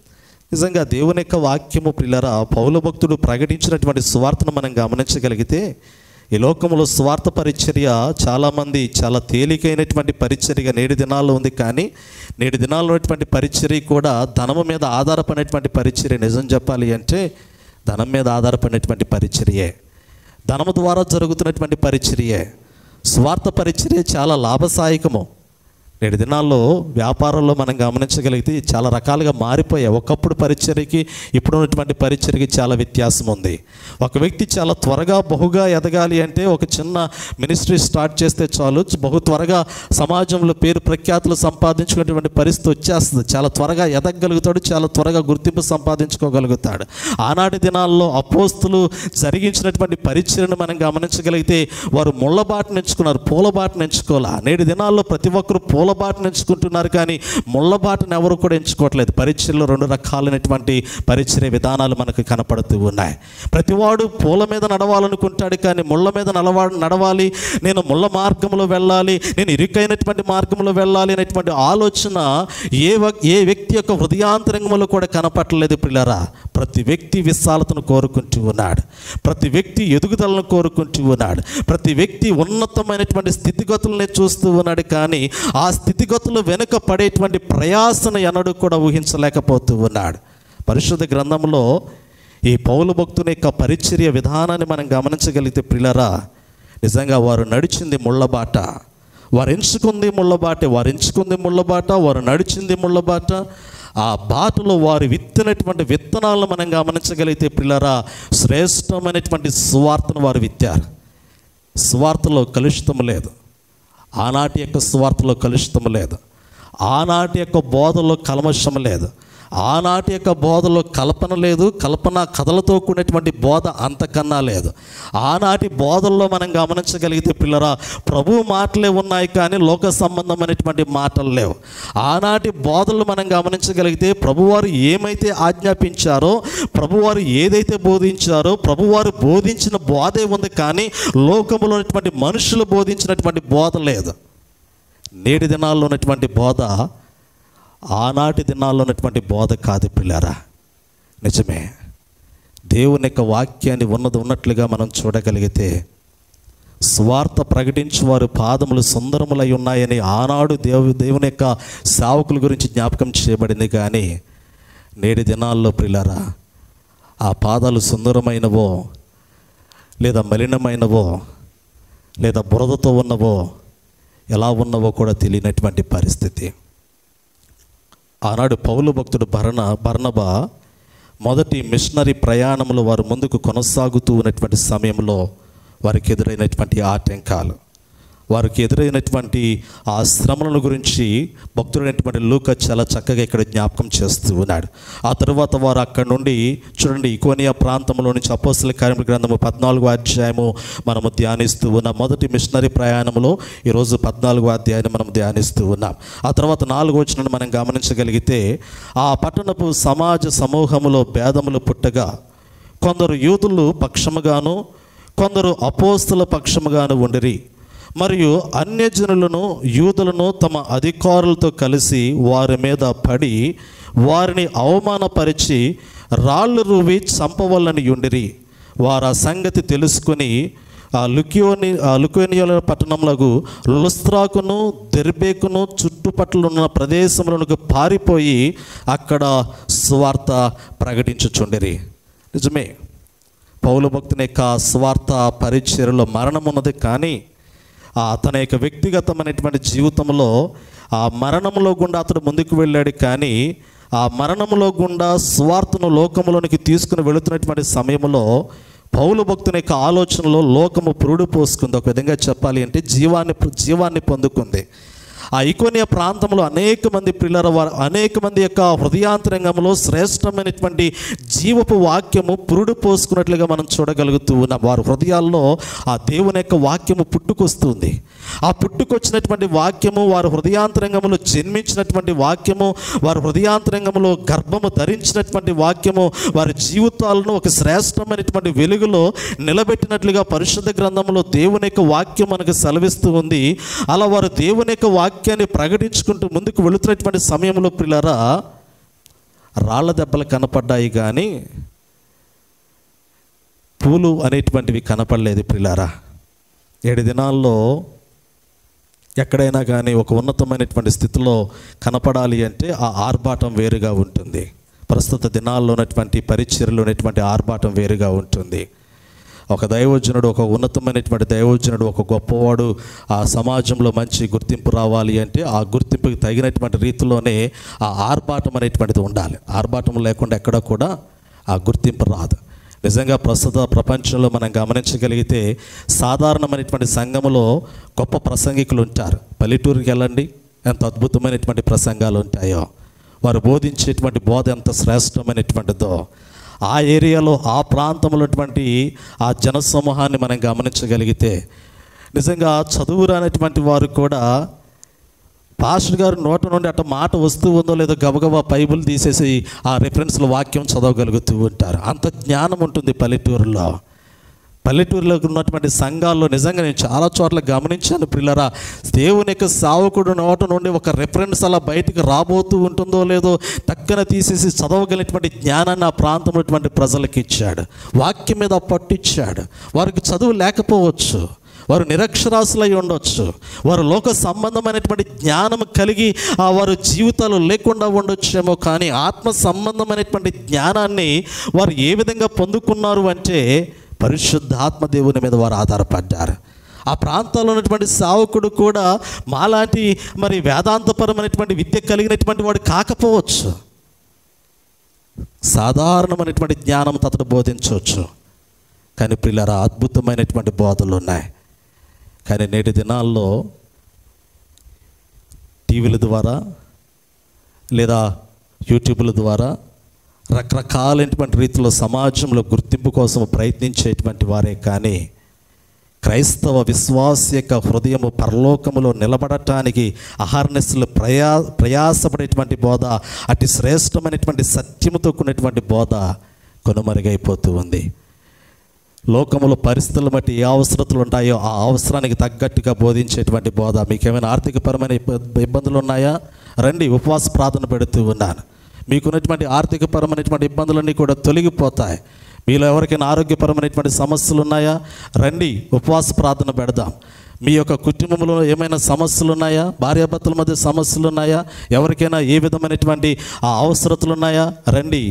నిజంగా దేవుని యొక్క వాక్యము పిల్లరా పౌల భక్తుడు ప్రకటించినటువంటి సువార్తను మనం గమనించగలిగితే ఈ లోకంలో స్వార్థ పరిచర్య చాలామంది చాలా తేలికైనటువంటి పరిచర్యగా నేటి దినాల్లో ఉంది కానీ నేటి దినాల్లో ఉన్నటువంటి పరిచర్య కూడా ధనము మీద ఆధారపడినటువంటి పరిచర్య నిజం చెప్పాలి అంటే ధనం మీద ఆధారపడినటువంటి పరిచర్యే ధనము ద్వారా జరుగుతున్నటువంటి పరిచర్యే స్వార్థ పరిచర్య చాలా లాభసాయకము నేటి దినాల్లో వ్యాపారంలో మనం గమనించగలిగితే చాలా రకాలుగా మారిపోయాయి ఒకప్పుడు పరిచర్యకి ఇప్పుడు ఉన్నటువంటి పరిచర్యకి చాలా వ్యత్యాసం ఉంది ఒక వ్యక్తి చాలా త్వరగా బహుగా ఎదగాలి అంటే ఒక చిన్న మినిస్ట్రీ స్టార్ట్ చేస్తే చాలు బహు త్వరగా సమాజంలో పేరు ప్రఖ్యాతులు సంపాదించుకునేటువంటి పరిస్థితి వచ్చేస్తుంది చాలా త్వరగా ఎదగగలుగుతాడు చాలా త్వరగా గుర్తింపు సంపాదించుకోగలుగుతాడు ఆనాటి దినాల్లో అపోస్తులు జరిగించినటువంటి పరిచయను మనం గమనించగలిగితే వారు ముళ్ళబాటను ఎంచుకున్నారు పూలబాటను ఎంచుకోవాలా నేటి దినాల్లో ప్రతి ఒక్కరు పూల బాటను ఎంచుకుంటున్నారు కానీ ముళ్ళ బాటను ఎవరు కూడా ఎంచుకోవట్లేదు పరీక్షల్లో రెండు రకాలైనటువంటి పరిచయ విధానాలు మనకు కనపడుతూ ఉన్నాయి ప్రతివాడు పూల మీద నడవాలనుకుంటాడు కానీ ముళ్ళ మీద నడవా నడవాలి నేను ముళ్ళ మార్గంలో వెళ్ళాలి నేను ఇరుకైనటువంటి మార్గంలో వెళ్ళాలి అనేటువంటి ఆలోచన ఏ వ- ఏ వ్యక్తి యొక్క హృదయాంతరంగంలో కూడా కనపట్టలేదు పిల్లరా ప్రతి వ్యక్తి విశాలతను కోరుకుంటూ ఉన్నాడు ప్రతి వ్యక్తి ఎదుగుదలను కోరుకుంటూ ఉన్నాడు ప్రతి వ్యక్తి ఉన్నతమైనటువంటి స్థితిగతులనే చూస్తూ ఉన్నాడు కానీ ఆ స్థితిగతులు వెనుక పడేటువంటి ప్రయాసను ఎన్నడూ కూడా ఊహించలేకపోతూ ఉన్నాడు పరిశుద్ధ గ్రంథంలో ఈ పౌలు భక్తుని యొక్క పరిచర్య విధానాన్ని మనం గమనించగలిగితే పిల్లరా నిజంగా వారు నడిచింది ముళ్ళబాట వారు ఎంచుకుంది ముళ్ళబాట వారు ఎంచుకుంది ముళ్ళబాట వారు నడిచింది ముళ్ళబాట ఆ బాటలో వారు విత్తినటువంటి విత్తనాలను మనం గమనించగలిగితే పిల్లరా శ్రేష్టమైనటువంటి సువార్తను వారు విత్తారు సువార్తలో కలుషితం లేదు ఆనాటి యొక్క సువార్తలో కలుషితం లేదు ఆనాటి యొక్క బోధలో కల్మషం లేదు ఆనాటి యొక్క బోధలో కల్పన లేదు కల్పన కథలతో కూడినటువంటి బోధ అంతకన్నా లేదు ఆనాటి బోధల్లో మనం గమనించగలిగితే పిల్లరా ప్రభు మాటలే ఉన్నాయి కానీ లోక సంబంధమైనటువంటి మాటలు లేవు ఆనాటి బోధలు మనం గమనించగలిగితే ప్రభువారు ఏమైతే ఆజ్ఞాపించారో ప్రభువారు ఏదైతే బోధించారో ప్రభువారు బోధించిన బోధే ఉంది కానీ లోకంలో ఉన్నటువంటి మనుషులు బోధించినటువంటి బోధ లేదు నేటి దినాల్లో ఉన్నటువంటి బోధ ఆనాటి దినాల్లో ఉన్నటువంటి బోధ కాదు పిల్లరా నిజమే దేవుని యొక్క వాక్యాన్ని ఉన్నది ఉన్నట్లుగా మనం చూడగలిగితే స్వార్థ ప్రకటించి వారు పాదములు సుందరములై ఉన్నాయని ఆనాడు దేవు దేవుని యొక్క సేవకుల గురించి జ్ఞాపకం చేయబడింది కానీ నేటి దినాల్లో ప్రిల్లరా ఆ పాదాలు సుందరమైనవో లేదా మలినమైనవో లేదా బురదతో ఉన్నవో ఎలా ఉన్నవో కూడా తెలియనటువంటి పరిస్థితి ఆనాడు పౌలు భక్తుడు భరణ భర్ణబ మొదటి మిషనరీ ప్రయాణంలో వారు ముందుకు కొనసాగుతూ ఉన్నటువంటి సమయంలో వారికి ఎదురైనటువంటి ఆటంకాలు వారికి ఎదురైనటువంటి ఆ శ్రమల గురించి భక్తుడైనటువంటి లూక చాలా చక్కగా ఇక్కడ జ్ఞాపకం చేస్తూ ఉన్నాడు ఆ తర్వాత వారు అక్కడ నుండి చూడండి ఇకోనియా ప్రాంతంలో నుంచి అపోసల కార్మిక గ్రంథము పద్నాలుగో అధ్యాయము మనము ధ్యానిస్తూ ఉన్నాం మొదటి మిషనరీ ప్రయాణంలో ఈరోజు పద్నాలుగో అధ్యాయాన్ని మనం ధ్యానిస్తూ ఉన్నాం ఆ తర్వాత నాలుగో వచ్చిన మనం గమనించగలిగితే ఆ పట్టణపు సమాజ సమూహములో భేదములు పుట్టగా కొందరు యూదులు పక్షముగాను కొందరు అపోస్తుల పక్షముగాను ఉండిరి మరియు అన్యజనులను యూదులను తమ అధికారులతో కలిసి వారి మీద పడి వారిని అవమానపరిచి రాళ్ళు రువి చంపవల్లని ఉండిరి వారు ఆ సంగతి తెలుసుకుని ఆ లుకియోని ఆ లుకోనియోల పట్టణంలో లుస్త్రాకును దెర్బేకును చుట్టుపక్కల ఉన్న ప్రదేశములకు పారిపోయి అక్కడ స్వార్థ ప్రకటించుచుండిరి నిజమే పౌలు భక్తుని యొక్క స్వార్థ పరిచర్యలో మరణం ఉన్నది కానీ ఆ తన యొక్క వ్యక్తిగతమైనటువంటి జీవితంలో ఆ మరణంలో గుండా అతడు ముందుకు వెళ్ళాడు కానీ ఆ మరణంలో గుండా స్వార్థను లోకంలోనికి తీసుకుని వెళుతున్నటువంటి సమయంలో పౌలు భక్తుని యొక్క ఆలోచనలో లోకము పురుడు పోసుకుంది ఒక విధంగా చెప్పాలి అంటే జీవాన్ని జీవాన్ని పొందుకుంది ఆ ఇకోనియా ప్రాంతంలో అనేక మంది పిల్లల వారు అనేక మంది యొక్క హృదయాంతరంగంలో శ్రేష్టమైనటువంటి జీవపు వాక్యము పురుడు పోసుకున్నట్లుగా మనం చూడగలుగుతూ ఉన్నాం వారి హృదయాల్లో ఆ దేవుని యొక్క వాక్యము పుట్టుకొస్తుంది ఆ పుట్టుకొచ్చినటువంటి వాక్యము వారి హృదయాంతరంగంలో జన్మించినటువంటి వాక్యము వారి హృదయాంతరంగంలో గర్భము ధరించినటువంటి వాక్యము వారి జీవితాలను ఒక శ్రేష్టమైనటువంటి వెలుగులో నిలబెట్టినట్లుగా పరిశుద్ధ గ్రంథంలో దేవుని యొక్క వాక్యం మనకు సెలవిస్తూ ఉంది అలా వారు దేవుని యొక్క వాక్యాన్ని ప్రకటించుకుంటూ ముందుకు వెళుతున్నటువంటి సమయంలో పిల్లరా రాళ్ళ దెబ్బలు కనపడ్డాయి కానీ పూలు అనేటువంటివి కనపడలేదు పిల్లారా ఏడు దినాల్లో ఎక్కడైనా కానీ ఒక ఉన్నతమైనటువంటి స్థితిలో కనపడాలి అంటే ఆ ఆర్భాటం వేరుగా ఉంటుంది ప్రస్తుత దినాల్లో ఉన్నటువంటి పరిచర్యలో ఉన్నటువంటి ఆర్భాటం వేరుగా ఉంటుంది ఒక దైవజనుడు ఒక ఉన్నతమైనటువంటి దైవజనుడు ఒక గొప్పవాడు ఆ సమాజంలో మంచి గుర్తింపు రావాలి అంటే ఆ గుర్తింపుకి తగినటువంటి రీతిలోనే ఆ ఆర్భాటం అనేటువంటిది ఉండాలి ఆర్భాటం లేకుండా ఎక్కడ కూడా ఆ గుర్తింపు రాదు నిజంగా ప్రస్తుత ప్రపంచంలో మనం గమనించగలిగితే సాధారణమైనటువంటి సంఘములో గొప్ప ప్రసంగికులు ఉంటారు పల్లెటూరుకి వెళ్ళండి ఎంత అద్భుతమైనటువంటి ప్రసంగాలు ఉంటాయో వారు బోధించేటువంటి బోధ ఎంత శ్రేష్టమైనటువంటిదో ఆ ఏరియాలో ఆ ప్రాంతంలో ఉన్నటువంటి ఆ జనసమూహాన్ని మనం గమనించగలిగితే నిజంగా చదువు రానటువంటి వారు కూడా పాస్టర్ గారు నోట నుండి అట్ట మాట వస్తూ ఉందో లేదో గబగబా బైబుల్ తీసేసి ఆ రెఫరెన్స్ల వాక్యం చదవగలుగుతూ ఉంటారు అంత జ్ఞానం ఉంటుంది పల్లెటూరులో పల్లెటూరులో ఉన్నటువంటి సంఘాల్లో నిజంగా నేను చాలా చోట్ల గమనించాను పిల్లరా దేవుని యొక్క సావకుడు నోట నుండి ఒక రెఫరెన్స్ అలా బయటకు రాబోతూ ఉంటుందో లేదో టక్కన తీసేసి చదవగలిగినటువంటి జ్ఞానాన్ని ఆ ప్రాంతంలో ఉన్నటువంటి ప్రజలకు ఇచ్చాడు వాక్యం మీద పట్టించాడు వారికి చదువు లేకపోవచ్చు వారు నిరక్షరాస్యులై ఉండొచ్చు వారు లోక సంబంధమైనటువంటి జ్ఞానం కలిగి ఆ వారు జీవితాలు లేకుండా ఉండొచ్చేమో కానీ ఆత్మ సంబంధమైనటువంటి జ్ఞానాన్ని వారు ఏ విధంగా పొందుకున్నారు అంటే పరిశుద్ధ ఆత్మదేవుని మీద వారు ఆధారపడ్డారు ఆ ప్రాంతాల్లో ఉన్నటువంటి సావకుడు కూడా మాలాంటి మరి వేదాంతపరమైనటువంటి విద్య కలిగినటువంటి వాడు కాకపోవచ్చు సాధారణమైనటువంటి జ్ఞానం అతడు బోధించవచ్చు కానీ పిల్లల అద్భుతమైనటువంటి బోధలు ఉన్నాయి కానీ నేటి దినాల్లో టీవీల ద్వారా లేదా యూట్యూబ్ల ద్వారా రకరకాలైనటువంటి రీతిలో సమాజంలో గుర్తింపు కోసం ప్రయత్నించేటువంటి వారే కానీ క్రైస్తవ విశ్వాస యొక్క హృదయము పరలోకములో నిలబడటానికి అహార్నెస్లు ప్రయా ప్రయాసపడేటువంటి బోధ అతి శ్రేష్టమైనటువంటి సత్యముతో కూడినటువంటి బోధ కొనుమరుగైపోతూ ఉంది లోకములో పరిస్థితులు బట్టి ఏ అవసరతలు ఉంటాయో ఆ అవసరానికి తగ్గట్టుగా బోధించేటువంటి బోధ మీకేమైనా ఆర్థికపరమైన ఇబ్బ- ఇబ్బందులు ఉన్నాయా రండి ఉపవాస ప్రార్థన పెడుతూ ఉన్నాను మీకున్నటువంటి ఆర్థికపరమైనటువంటి ఇబ్బందులన్నీ కూడా తొలగిపోతాయి మీలో ఎవరికైనా ఆరోగ్యపరమైనటువంటి సమస్యలు ఉన్నాయా రండి ఉపవాస ప్రార్థన పెడదాం మీ యొక్క కుటుంబంలో ఏమైనా సమస్యలు ఉన్నాయా భార్యాభర్తల మధ్య సమస్యలు ఉన్నాయా ఎవరికైనా ఏ విధమైనటువంటి ఆ అవసరతలు ఉన్నాయా రండి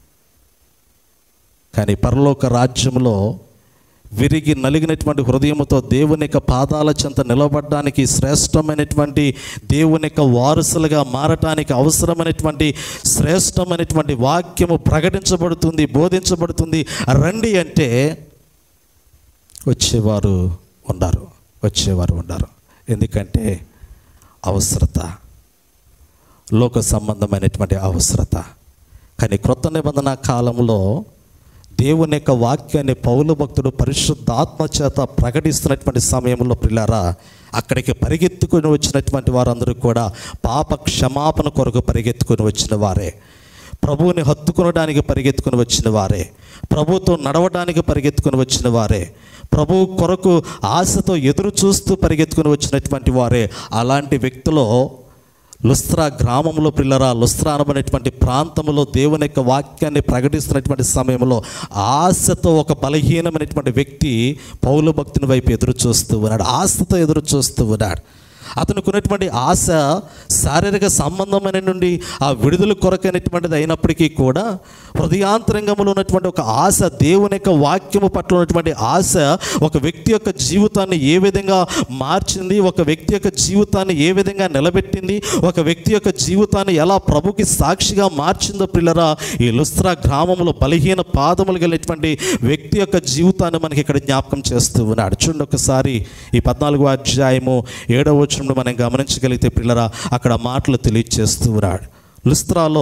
కానీ పరలోక రాజ్యంలో విరిగి నలిగినటువంటి హృదయముతో దేవుని యొక్క పాదాల చెంత నిలబడడానికి శ్రేష్టమైనటువంటి దేవుని యొక్క వారసులుగా మారటానికి అవసరమైనటువంటి శ్రేష్టమైనటువంటి వాక్యము ప్రకటించబడుతుంది బోధించబడుతుంది రండి అంటే వచ్చేవారు ఉన్నారు వచ్చేవారు ఉన్నారు ఎందుకంటే అవసరత లోక సంబంధమైనటువంటి అవసరత కానీ క్రొత్త నిబంధన కాలంలో దేవుని యొక్క వాక్యాన్ని పౌలు భక్తుడు పరిశుద్ధాత్మ చేత ప్రకటిస్తున్నటువంటి సమయంలో పిల్లారా అక్కడికి పరిగెత్తుకుని వచ్చినటువంటి వారందరూ కూడా పాప క్షమాపణ కొరకు పరిగెత్తుకుని వచ్చిన వారే ప్రభువుని హత్తుకొనడానికి పరిగెత్తుకుని వచ్చిన వారే ప్రభుతో నడవడానికి పరిగెత్తుకుని వచ్చిన వారే ప్రభు కొరకు ఆశతో ఎదురు చూస్తూ పరిగెత్తుకుని వచ్చినటువంటి వారే అలాంటి వ్యక్తులో లుస్త్రా గ్రామంలో పిల్లరా లుస్త్రా అనబడినటువంటి ప్రాంతంలో దేవుని యొక్క వాక్యాన్ని ప్రకటిస్తున్నటువంటి సమయంలో ఆశతో ఒక బలహీనమైనటువంటి వ్యక్తి పౌలు భక్తుని వైపు ఎదురు చూస్తూ ఉన్నాడు ఆశతో ఎదురు చూస్తూ ఉన్నాడు అతనికి ఉన్నటువంటి ఆశ శారీరక సంబంధమైన నుండి ఆ విడుదల కొరకైనటువంటిది అయినప్పటికీ కూడా హృదయాంతరంగంలో ఉన్నటువంటి ఒక ఆశ దేవుని యొక్క వాక్యము పట్ల ఉన్నటువంటి ఆశ ఒక వ్యక్తి యొక్క జీవితాన్ని ఏ విధంగా మార్చింది ఒక వ్యక్తి యొక్క జీవితాన్ని ఏ విధంగా నిలబెట్టింది ఒక వ్యక్తి యొక్క జీవితాన్ని ఎలా ప్రభుకి సాక్షిగా మార్చిందో పిల్లరా ఈ లుస్త్రా గ్రామంలో బలహీన పాదములు కలిగినటువంటి వ్యక్తి యొక్క జీవితాన్ని మనకి ఇక్కడ జ్ఞాపకం చేస్తూ ఉన్నాడు చూడండి ఒకసారి ఈ పద్నాలుగో అధ్యాయము ఏడవ వచనంలో మనం గమనించగలిగితే పిల్లరా అక్కడ మాటలు తెలియచేస్తూ ఉన్నాడు లుస్త్రాలో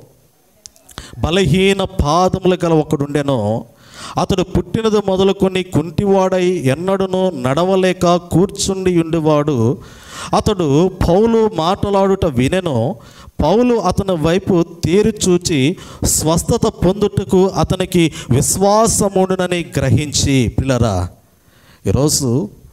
బలహీన పాదములు గల ఒకడుండెనో అతడు పుట్టినది మొదలుకొని కుంటివాడై ఎన్నడూనూ నడవలేక కూర్చుండి ఉండేవాడు అతడు పౌలు మాటలాడుట వినెను పౌలు అతని వైపు తేరి చూచి స్వస్థత పొందుటకు అతనికి విశ్వాసముడునని గ్రహించి పిల్లరా ఈరోజు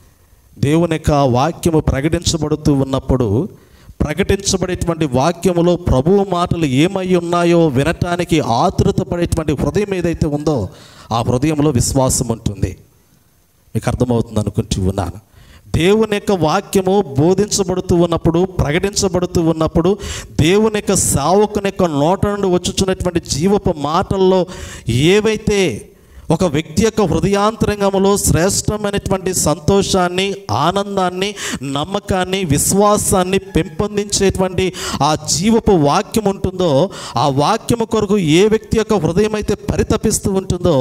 దేవుని యొక్క వాక్యము ప్రకటించబడుతూ ఉన్నప్పుడు ప్రకటించబడేటువంటి వాక్యములో ప్రభువు మాటలు ఏమై ఉన్నాయో వినటానికి ఆతృత పడేటువంటి హృదయం ఏదైతే ఉందో ఆ హృదయంలో విశ్వాసం ఉంటుంది మీకు అర్థమవుతుంది అనుకుంటూ ఉన్నాను దేవుని యొక్క వాక్యము బోధించబడుతూ ఉన్నప్పుడు ప్రకటించబడుతూ ఉన్నప్పుడు దేవుని యొక్క సావకుని యొక్క నోట నుండి వచ్చుచున్నటువంటి జీవపు మాటల్లో ఏవైతే ఒక వ్యక్తి యొక్క హృదయాంతరంగంలో శ్రేష్టమైనటువంటి సంతోషాన్ని ఆనందాన్ని నమ్మకాన్ని విశ్వాసాన్ని పెంపొందించేటువంటి ఆ జీవపు వాక్యం ఉంటుందో ఆ వాక్యము కొరకు ఏ వ్యక్తి యొక్క హృదయం అయితే పరితపిస్తూ ఉంటుందో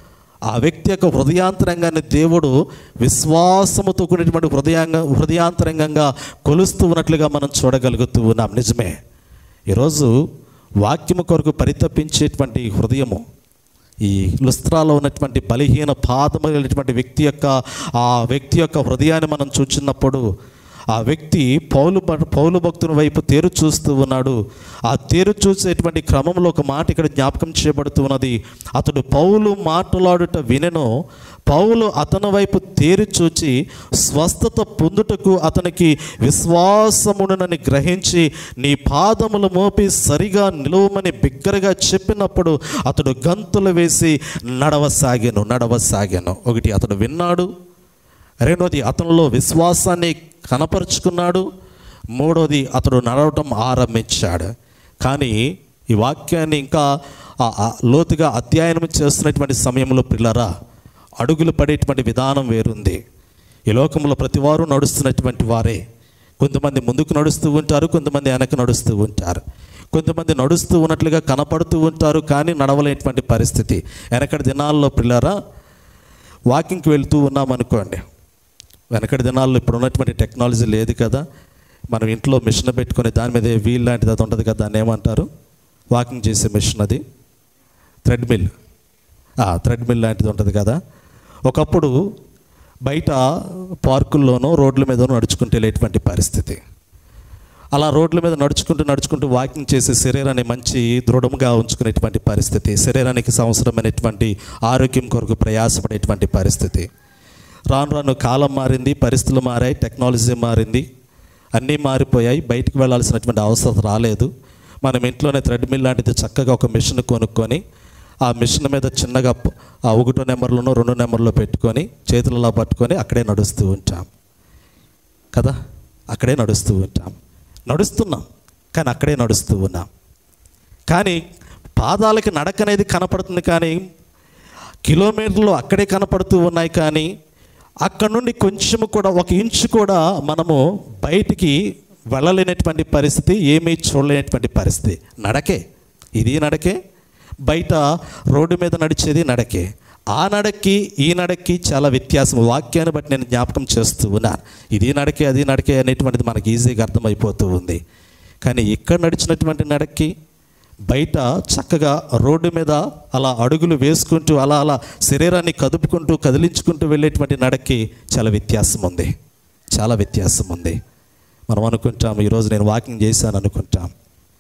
ఆ వ్యక్తి యొక్క హృదయాంతరంగాన్ని దేవుడు విశ్వాసముతో కూడినటువంటి హృదయాంగ హృదయాంతరంగంగా కొలుస్తూ ఉన్నట్లుగా మనం చూడగలుగుతూ ఉన్నాం నిజమే ఈరోజు వాక్యము కొరకు పరితపించేటువంటి హృదయము ఈ లుస్త్రాలో ఉన్నటువంటి బలహీన పాదము కలిగినటువంటి వ్యక్తి యొక్క ఆ వ్యక్తి యొక్క హృదయాన్ని మనం చూచినప్పుడు ఆ వ్యక్తి పౌలు భ- పౌలు భక్తుని వైపు తేరు చూస్తూ ఉన్నాడు ఆ తేరు చూసేటువంటి క్రమంలో ఒక మాట ఇక్కడ జ్ఞాపకం చేయబడుతూ ఉన్నది అతడు పౌలు మాట్లాడుట వినెను పౌలు అతని వైపు తేరి చూచి స్వస్థత పొందుటకు అతనికి విశ్వాసమునని గ్రహించి నీ పాదములు మోపి సరిగా నిలువమని బిగ్గరగా చెప్పినప్పుడు అతడు గంతులు వేసి నడవసాగాను నడవసాగాను ఒకటి అతడు విన్నాడు రెండోది అతనిలో విశ్వాసాన్ని కనపరుచుకున్నాడు మూడోది అతడు నడవటం ఆరంభించాడు కానీ ఈ వాక్యాన్ని ఇంకా ఆ- ఆ లోతుగా అధ్యయనం చేస్తున్నటువంటి సమయంలో పిల్లరా అడుగులు పడేటువంటి విధానం వేరుంది ఈ లోకంలో ప్రతివారు నడుస్తున్నటువంటి వారే కొంతమంది ముందుకు నడుస్తూ ఉంటారు కొంతమంది వెనక నడుస్తూ ఉంటారు కొంతమంది నడుస్తూ ఉన్నట్లుగా కనపడుతూ ఉంటారు కానీ నడవలేనటువంటి పరిస్థితి వెనకటి దినాల్లో పిల్లరా వాకింగ్కి వెళ్తూ ఉన్నాం అనుకోండి వెనకటి దినాల్లో ఇప్పుడు ఉన్నటువంటి టెక్నాలజీ లేదు కదా మనం ఇంట్లో మిషన్ పెట్టుకొని దాని మీద వీల్ లాంటిది అది ఉంటుంది కదా దాన్ని ఏమంటారు వాకింగ్ చేసే మిషన్ అది థ్రెడ్మిల్ థ్రెడ్మిల్ లాంటిది ఉంటుంది కదా ఒకప్పుడు బయట పార్కుల్లోనూ రోడ్ల మీద నడుచుకుంటూ వెళ్ళేటువంటి పరిస్థితి అలా రోడ్ల మీద నడుచుకుంటూ నడుచుకుంటూ వాకింగ్ చేసే శరీరాన్ని మంచి దృఢంగా ఉంచుకునేటువంటి పరిస్థితి శరీరానికి అవసరమైనటువంటి ఆరోగ్యం కొరకు ప్రయాసపడేటువంటి పరిస్థితి రాను రాను కాలం మారింది పరిస్థితులు మారాయి టెక్నాలజీ మారింది అన్నీ మారిపోయాయి బయటికి వెళ్ళాల్సినటువంటి అవసరం రాలేదు మనం ఇంట్లోనే థ్రెడ్మిల్ లాంటిది చక్కగా ఒక మిషన్ కొనుక్కొని ఆ మిషన్ మీద చిన్నగా ప- ఆ ఒకటో నెంబర్లోనో రెండో నెంబర్లో పెట్టుకొని చేతులలో పట్టుకొని అక్కడే నడుస్తూ ఉంటాం కదా అక్కడే నడుస్తూ ఉంటాం నడుస్తున్నాం కానీ అక్కడే నడుస్తూ ఉన్నాం కానీ పాదాలకి నడక అనేది కనపడుతుంది కానీ కిలోమీటర్లు అక్కడే కనపడుతూ ఉన్నాయి కానీ అక్కడ నుండి కొంచెము కూడా ఒక ఇంచు కూడా మనము బయటికి వెళ్ళలేనటువంటి పరిస్థితి ఏమీ చూడలేనటువంటి పరిస్థితి నడకే ఇది నడకే బయట రోడ్డు మీద నడిచేది నడకే ఆ నడక్కి ఈ నడక్కి చాలా వ్యత్యాసం వాక్యాన్ని బట్టి నేను జ్ఞాపకం చేస్తూ ఉన్నాను ఇది నడకే అది నడకే అనేటువంటిది మనకి ఈజీగా అర్థమైపోతూ ఉంది కానీ ఇక్కడ నడిచినటువంటి నడక్కి బయట చక్కగా రోడ్డు మీద అలా అడుగులు వేసుకుంటూ అలా అలా శరీరాన్ని కదుపుకుంటూ కదిలించుకుంటూ వెళ్ళేటువంటి నడక్కి చాలా వ్యత్యాసం ఉంది చాలా వ్యత్యాసం ఉంది మనం అనుకుంటాం ఈరోజు నేను వాకింగ్ చేశాను అనుకుంటాం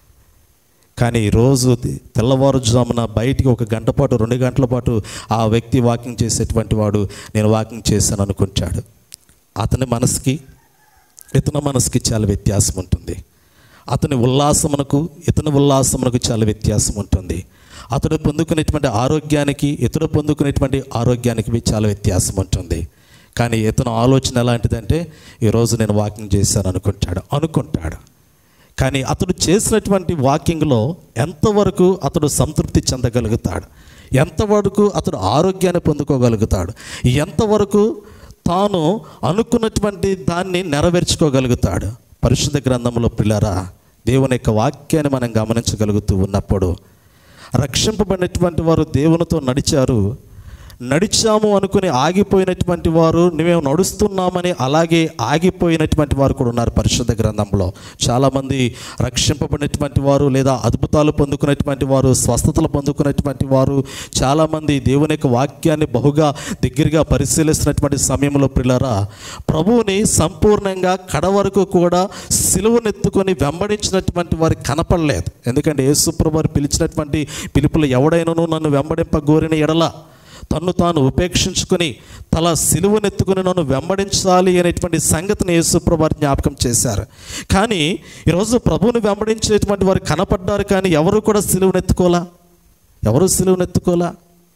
కానీ ఈరోజు తెల్లవారుజామున బయటికి ఒక గంట పాటు రెండు గంటల పాటు ఆ వ్యక్తి వాకింగ్ చేసేటువంటి వాడు నేను వాకింగ్ చేశాను అనుకుంటాడు అతని మనసుకి ఇతని మనసుకి చాలా వ్యత్యాసం ఉంటుంది అతని ఉల్లాసమునకు ఇతని ఉల్లాసమునకు చాలా వ్యత్యాసం ఉంటుంది అతడు పొందుకునేటువంటి ఆరోగ్యానికి ఇతడు పొందుకునేటువంటి ఆరోగ్యానికి చాలా వ్యత్యాసం ఉంటుంది కానీ ఇతను ఆలోచన ఎలాంటిదంటే ఈరోజు నేను వాకింగ్ చేశాను అనుకుంటాడు అనుకుంటాడు కానీ అతడు చేసినటువంటి వాకింగ్లో ఎంతవరకు అతడు సంతృప్తి చెందగలుగుతాడు ఎంతవరకు అతడు ఆరోగ్యాన్ని పొందుకోగలుగుతాడు ఎంతవరకు తాను అనుకున్నటువంటి దాన్ని నెరవేర్చుకోగలుగుతాడు పరిశుద్ధ గ్రంథంలో పిల్లరా దేవుని యొక్క వాక్యాన్ని మనం గమనించగలుగుతూ ఉన్నప్పుడు రక్షింపబడినటువంటి వారు దేవునితో నడిచారు నడిచాము అనుకుని ఆగిపోయినటువంటి వారు మేము నడుస్తున్నామని అలాగే ఆగిపోయినటువంటి వారు కూడా ఉన్నారు పరిశుద్ధ గ్రంథంలో చాలామంది రక్షింపబడినటువంటి వారు లేదా అద్భుతాలు పొందుకున్నటువంటి వారు స్వస్థతలు పొందుకున్నటువంటి వారు చాలామంది దేవుని యొక్క వాక్యాన్ని బహుగా దగ్గరగా పరిశీలిస్తున్నటువంటి సమయంలో పిల్లరా ప్రభువుని సంపూర్ణంగా కడ వరకు కూడా సిలువనెత్తుకొని వెంబడించినటువంటి వారికి కనపడలేదు ఎందుకంటే యేసుప్రభు వారు పిలిచినటువంటి పిలుపులు ఎవడైనాను నన్ను వెంబడింప గోరిన ఎడల తన్ను తాను ఉపేక్షించుకొని తల సిలువనెత్తుకుని నన్ను వెంబడించాలి అనేటువంటి సంగతిని యేసుప్రభు వారు జ్ఞాపకం చేశారు కానీ ఈరోజు ప్రభువుని వెంబడించేటువంటి వారు కనపడ్డారు కానీ ఎవరు కూడా సిలువనెత్తుకోలా ఎవరు సిలువనెత్తుకోలా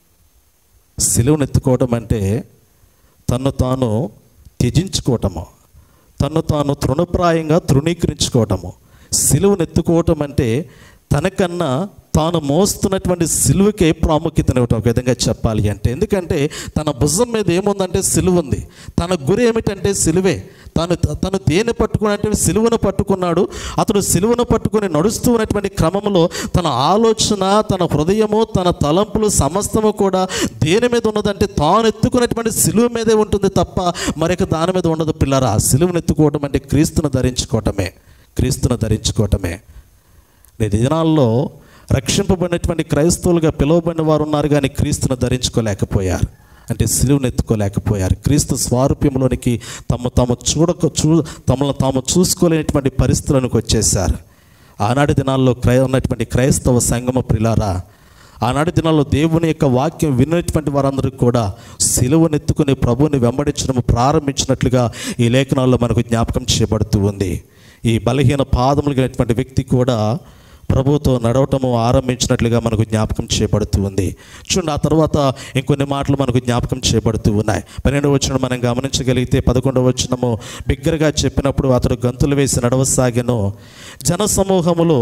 సిలువనెత్తుకోవడం అంటే తన్ను తాను త్యజించుకోవటము తన్ను తాను తృణప్రాయంగా తృణీకరించుకోవటము సిలువనెత్తుకోవటం అంటే తనకన్నా తాను మోస్తున్నటువంటి సిలువకే ప్రాముఖ్యతనివ్వటం ఒక విధంగా చెప్పాలి అంటే ఎందుకంటే తన భుజం మీద ఏముందంటే సిలువ ఉంది తన గురి ఏమిటంటే సిలువే తను తను దేని పట్టుకున్నట్టు సిలువను పట్టుకున్నాడు అతడు సిలువను పట్టుకుని నడుస్తూ ఉన్నటువంటి క్రమంలో తన ఆలోచన తన హృదయము తన తలంపులు సమస్తము కూడా దేని మీద ఉన్నదంటే తాను ఎత్తుకున్నటువంటి సిలువ మీదే ఉంటుంది తప్ప మరొక దాని మీద ఉండదు పిల్లరా ఆ సిలువను ఎత్తుకోవడం అంటే క్రీస్తును ధరించుకోవటమే క్రీస్తును ధరించుకోవటమే నేటి దినాల్లో రక్షింపబడినటువంటి క్రైస్తవులుగా పిలువబడిన వారు ఉన్నారు కానీ క్రీస్తును ధరించుకోలేకపోయారు అంటే సిలువను ఎత్తుకోలేకపోయారు క్రీస్తు స్వారూప్యంలోనికి తమ తాము చూడక చూ తమను తాము చూసుకోలేనటువంటి పరిస్థితులకు వచ్చేసారు ఆనాటి దినాల్లో క్రై ఉన్నటువంటి క్రైస్తవ సంగమ ప్రిలారా ఆనాటి దినాల్లో దేవుని యొక్క వాక్యం విన్నటువంటి వారందరూ కూడా సిలువనెత్తుకుని ప్రభువుని వెంబడించడం ప్రారంభించినట్లుగా ఈ లేఖనాల్లో మనకు జ్ఞాపకం చేయబడుతూ ఉంది ఈ బలహీన పాదములు కలిగినటువంటి వ్యక్తి కూడా ప్రభుతో నడవటము ఆరంభించినట్లుగా మనకు జ్ఞాపకం చేయబడుతూ ఉంది చూడండి ఆ తర్వాత ఇంకొన్ని మాటలు మనకు జ్ఞాపకం చేయబడుతూ ఉన్నాయి పన్నెండవ వచ్చిన మనం గమనించగలిగితే పదకొండవ వచ్చినము బిగ్గరగా చెప్పినప్పుడు అతడు గంతులు వేసి నడవసాగాను జన సమూహములో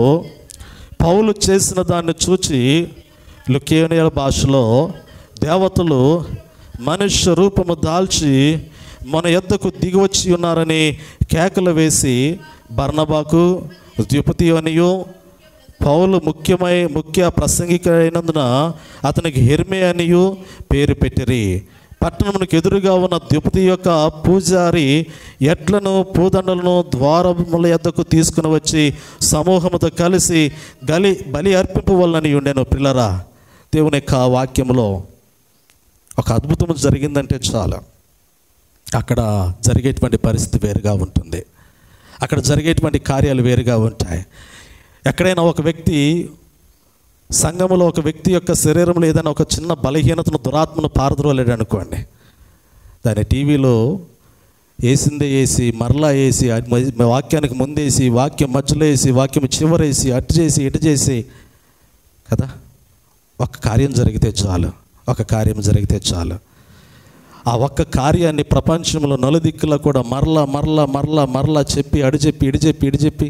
పౌలు చేసిన దాన్ని చూచి లుకేనియల భాషలో దేవతలు మనుష్య రూపము దాల్చి మన యొద్దకు దిగివచ్చి ఉన్నారని కేకలు వేసి బర్నబాకు ద్యుపతి అనియు పౌలు ముఖ్యమై ముఖ్య ప్రసంగికుడైనందున అతనికి హెర్మే అనియు పేరు పెట్టిరి పట్టణమునకు ఎదురుగా ఉన్న ద్విపతి యొక్క పూజారి ఎట్లను పూదండలను ద్వారముల యొద్దకు తీసుకుని వచ్చి సమూహముతో కలిసి గలి బలి అర్పింపవల్లని ఉండెను పిల్లరా దేవుని యొక్క వాక్యములో ఒక అద్భుతం జరిగిందంటే చాలు అక్కడ జరిగేటువంటి పరిస్థితి వేరుగా ఉంటుంది అక్కడ జరిగేటువంటి కార్యాలు వేరుగా ఉంటాయి ఎక్కడైనా ఒక వ్యక్తి సంఘములో ఒక వ్యక్తి యొక్క శరీరంలో ఏదైనా ఒక చిన్న బలహీనతను దురాత్మను పారద్రోలేడు అనుకోండి దాని టీవీలో వేసిందే వేసి మరలా వేసి అది మ- వాక్యానికి ముందేసి వాక్యం మధ్యలో వేసి వాక్యం చివరేసి అటు చేసి ఇటు చేసి కదా ఒక కార్యం జరిగితే చాలు ఒక కార్యం జరిగితే చాలు ఆ ఒక్క కార్యాన్ని ప్రపంచంలో నలుదిక్కులా కూడా మరలా మరలా మరలా మరలా చెప్పి అడు చెప్పి ఇడు చెప్పి ఇడు చెప్పి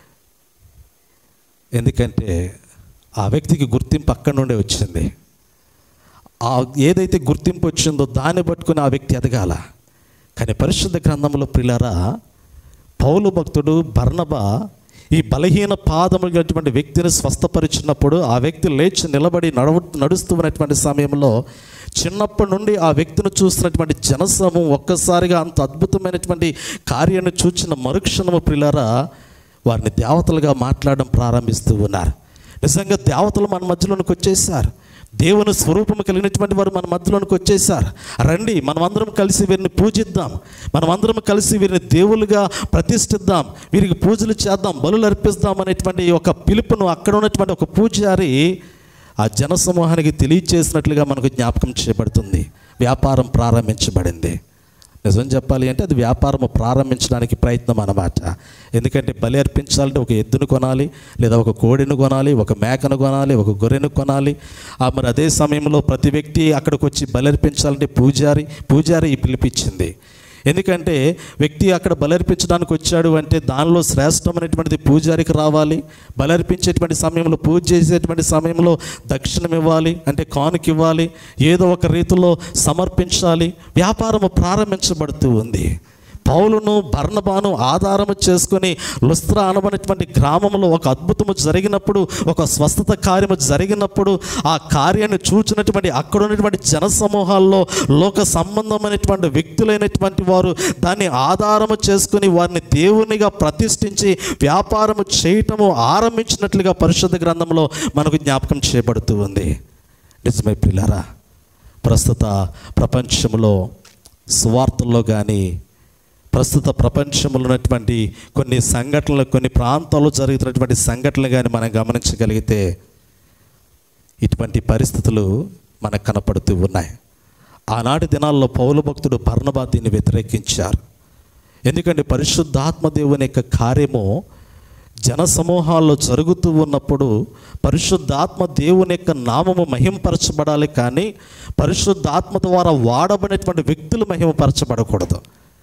ఎందుకంటే ఆ వ్యక్తికి గుర్తింపు అక్కడి నుండే వచ్చింది ఆ ఏదైతే గుర్తింపు వచ్చిందో దాన్ని పట్టుకుని ఆ వ్యక్తి ఎదగాల కానీ పరిశుద్ధ గ్రంథంలో ప్రిలరా పౌలు భక్తుడు బర్నబా ఈ బలహీన పాదములైనటువంటి వ్యక్తిని స్వస్థపరిచినప్పుడు ఆ వ్యక్తి లేచి నిలబడి నడవ నడుస్తూ ఉన్నటువంటి సమయంలో చిన్నప్పటి నుండి ఆ వ్యక్తిని చూస్తున్నటువంటి జనసమూహం ఒక్కసారిగా అంత అద్భుతమైనటువంటి కార్యాన్ని చూచిన మరుక్షణము ప్రిలరా వారిని దేవతలుగా మాట్లాడడం ప్రారంభిస్తూ ఉన్నారు నిజంగా దేవతలు మన మధ్యలోనికి వచ్చేసారు దేవుని స్వరూపము కలిగినటువంటి వారు మన మధ్యలోనికి వచ్చేసారు రండి మనమందరం కలిసి వీరిని పూజిద్దాం మనమందరం కలిసి వీరిని దేవులుగా ప్రతిష్ఠిద్దాం వీరికి పూజలు చేద్దాం బలులు అర్పిద్దాం అనేటువంటి ఒక పిలుపును అక్కడ ఉన్నటువంటి ఒక పూజారి ఆ జనసమూహానికి తెలియచేసినట్లుగా మనకు జ్ఞాపకం చేయబడుతుంది వ్యాపారం ప్రారంభించబడింది నిజం చెప్పాలి అంటే అది వ్యాపారం ప్రారంభించడానికి ప్రయత్నం అన్నమాట ఎందుకంటే బలి అర్పించాలంటే ఒక ఎద్దును కొనాలి లేదా ఒక కోడిని కొనాలి ఒక మేకను కొనాలి ఒక గొర్రెను కొనాలి ఆ మరి అదే సమయంలో ప్రతి వ్యక్తి అక్కడికి వచ్చి బలి అర్పించాలంటే పూజారి పూజారి ఈ పిలిపించింది ఎందుకంటే వ్యక్తి అక్కడ బలర్పించడానికి వచ్చాడు అంటే దానిలో శ్రేష్టమైనటువంటిది పూజారికి రావాలి బలర్పించేటువంటి సమయంలో పూజ చేసేటువంటి సమయంలో దక్షిణం ఇవ్వాలి అంటే కానుక ఇవ్వాలి ఏదో ఒక రీతిలో సమర్పించాలి వ్యాపారం ప్రారంభించబడుతూ ఉంది పౌలును బర్ణబాను ఆధారము చేసుకొని లుస్త్ర అనబడినటువంటి గ్రామంలో ఒక అద్భుతము జరిగినప్పుడు ఒక స్వస్థత కార్యము జరిగినప్పుడు ఆ కార్యాన్ని చూచినటువంటి అక్కడ ఉన్నటువంటి జన సమూహాల్లో లోక సంబంధమైనటువంటి వ్యక్తులైనటువంటి వారు దాన్ని ఆధారము చేసుకొని వారిని దేవునిగా ప్రతిష్ఠించి వ్యాపారము చేయటము ఆరంభించినట్లుగా పరిశుద్ధ గ్రంథంలో మనకు జ్ఞాపకం చేయబడుతూ ఉంది నిజమే పిల్లరా ప్రస్తుత ప్రపంచంలో స్వార్థల్లో కానీ ప్రస్తుత ప్రపంచంలో ఉన్నటువంటి కొన్ని సంఘటనలు కొన్ని ప్రాంతాల్లో జరుగుతున్నటువంటి సంఘటనలు కానీ మనం గమనించగలిగితే ఇటువంటి పరిస్థితులు మనకు కనపడుతూ ఉన్నాయి ఆనాటి దినాల్లో పౌలు భక్తుడు బర్ణబా దీన్ని వ్యతిరేకించారు ఎందుకంటే పరిశుద్ధాత్మ దేవుని యొక్క కార్యము జన సమూహాల్లో జరుగుతూ ఉన్నప్పుడు పరిశుద్ధాత్మ దేవుని యొక్క నామము మహింపరచబడాలి కానీ పరిశుద్ధాత్మ ద్వారా వాడబడినటువంటి వ్యక్తులు మహిమపరచబడకూడదు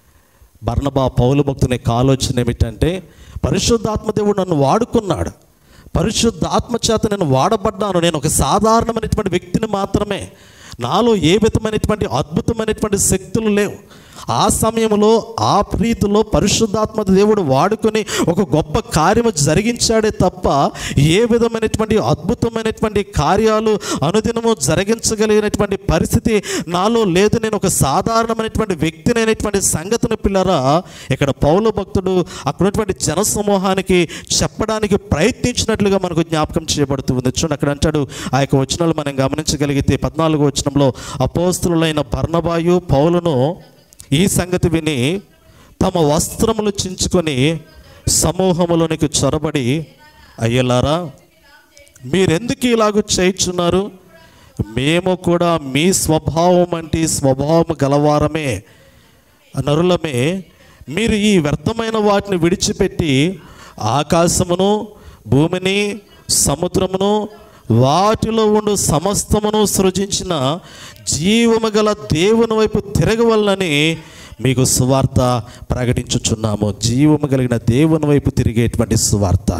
బర్ణబా పౌలు భక్తుని యొక్క ఆలోచన ఏమిటంటే పరిశుద్ధాత్మ దేవుడు నన్ను వాడుకున్నాడు పరిశుద్ధాత్మ చేత నేను వాడబడ్డాను నేను ఒక సాధారణమైనటువంటి వ్యక్తిని మాత్రమే నాలో ఏ విధమైనటువంటి అద్భుతమైనటువంటి శక్తులు లేవు ఆ సమయంలో ఆ ప్రీతిలో పరిశుద్ధాత్మ దేవుడు వాడుకొని ఒక గొప్ప కార్యము జరిగించాడే తప్ప ఏ విధమైనటువంటి అద్భుతమైనటువంటి కార్యాలు అనుదినము జరిగించగలిగినటువంటి పరిస్థితి నాలో లేదు నేను ఒక సాధారణమైనటువంటి వ్యక్తినైనటువంటి సంగతిని పిల్లరా ఇక్కడ పౌల భక్తుడు అక్కడ ఉన్నటువంటి జన సమూహానికి చెప్పడానికి ప్రయత్నించినట్లుగా మనకు జ్ఞాపకం చేయబడుతూ ఉంది చూడండి అక్కడ అంటాడు ఆ యొక్క వచనాలు మనం గమనించగలిగితే పద్నాలుగు వచనంలో అపోస్తులైన బర్ణబాయు పౌలను ఈ సంగతి విని తమ వస్త్రములు చించుకొని సమూహములోనికి చొరబడి అయ్యలారా మీరెందుకు ఇలాగ చేయుచున్నారు మేము కూడా మీ స్వభావం అంటే స్వభావం గలవారమే నరులమే మీరు ఈ వ్యర్థమైన వాటిని విడిచిపెట్టి ఆకాశమును భూమిని సముద్రమును వాటిలో ఉండు సమస్తమును సృజించిన జీవము గల దేవుని వైపు తిరగవల్లని మీకు సువార్త ప్రకటించుచున్నాము జీవము కలిగిన దేవుని వైపు తిరిగేటువంటి సువార్త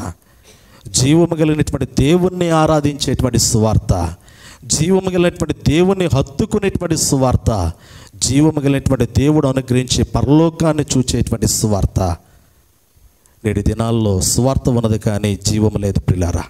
జీవము కలిగినటువంటి దేవుణ్ణి ఆరాధించేటువంటి సువార్త జీవము కలిగినటువంటి దేవుణ్ణి హత్తుకునేటువంటి సువార్త జీవము కలిగినటువంటి దేవుడు అనుగ్రహించే పరలోకాన్ని చూచేటువంటి సువార్త నేటి దినాల్లో సువార్త ఉన్నది కానీ జీవము లేదు ప్రిలారా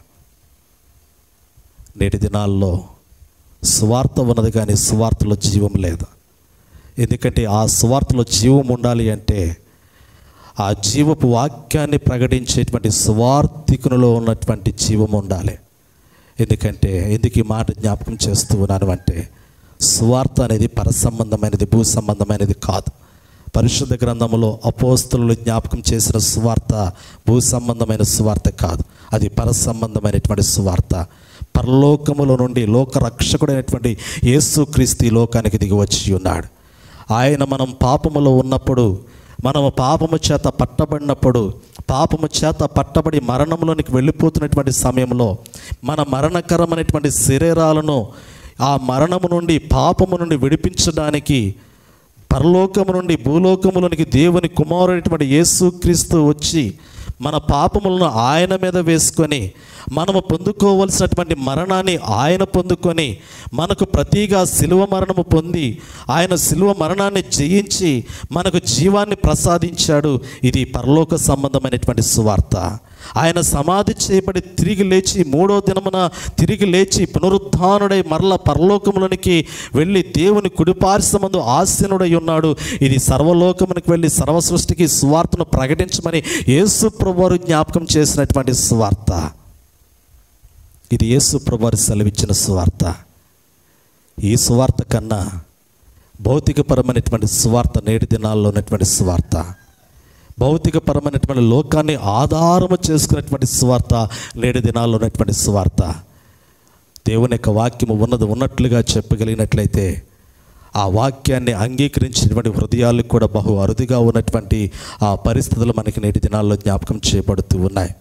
నేటి దినాల్లో సువార్త ఉన్నది కానీ సువార్తలో జీవం లేదు ఎందుకంటే ఆ సువార్తలో జీవం ఉండాలి అంటే ఆ జీవపు వాక్యాన్ని ప్రకటించేటువంటి స్వార్థికునిలో ఉన్నటువంటి జీవం ఉండాలి ఎందుకంటే ఎందుకు ఈ మాట జ్ఞాపకం చేస్తూ ఉన్నాను అంటే స్వార్థ అనేది పరసంబంధమైనది భూ సంబంధమైనది కాదు పరిశుద్ధ గ్రంథంలో అపోస్తులు జ్ఞాపకం చేసిన సువార్త భూ సంబంధమైన సువార్త కాదు అది పరసంబంధమైనటువంటి సువార్త పరలోకములో నుండి లోక రక్షకుడైనటువంటి యేసుక్రీస్తు ఈ లోకానికి దిగి వచ్చి ఉన్నాడు ఆయన మనం పాపములో ఉన్నప్పుడు మనము పాపము చేత పట్టబడినప్పుడు పాపము చేత పట్టబడి మరణంలోనికి వెళ్ళిపోతున్నటువంటి సమయంలో మన మరణకరమైనటువంటి శరీరాలను ఆ మరణము నుండి పాపము నుండి విడిపించడానికి పరలోకము నుండి భూలోకములోనికి దేవుని కుమారుడైనటువంటి యేసుక్రీస్తు వచ్చి మన పాపములను ఆయన మీద వేసుకొని మనము పొందుకోవలసినటువంటి మరణాన్ని ఆయన పొందుకొని మనకు ప్రతిగా శిలువ మరణము పొంది ఆయన శిలువ మరణాన్ని జయించి మనకు జీవాన్ని ప్రసాదించాడు ఇది పరలోక సంబంధమైనటువంటి సువార్త ఆయన సమాధి చేయబడి తిరిగి లేచి మూడో దినమున తిరిగి లేచి పునరుద్ధానుడై మరల పరలోకములోనికి వెళ్ళి దేవుని కుడిపార్శ్వమందు ఆసీనుడై ఉన్నాడు ఇది సర్వలోకమునికి వెళ్ళి సర్వ సృష్టికి సువార్తను ప్రకటించమని యేసు ప్రభువారు జ్ఞాపకం చేసినటువంటి సువార్త ఇది యేసు ప్రభువారు సెలవిచ్చిన సువార్త ఈ సువార్త కన్నా భౌతికపరమైనటువంటి సువార్త నేటి దినాల్లో ఉన్నటువంటి సువార్త భౌతికపరమైనటువంటి లోకాన్ని ఆధారము చేసుకున్నటువంటి సువార్త నేటి దినాల్లో ఉన్నటువంటి సువార్త దేవుని యొక్క వాక్యము ఉన్నది ఉన్నట్లుగా చెప్పగలిగినట్లయితే ఆ వాక్యాన్ని అంగీకరించినటువంటి హృదయాలు కూడా బహు అరుదుగా ఉన్నటువంటి ఆ పరిస్థితులు మనకి నేటి దినాల్లో జ్ఞాపకం చేయబడుతూ ఉన్నాయి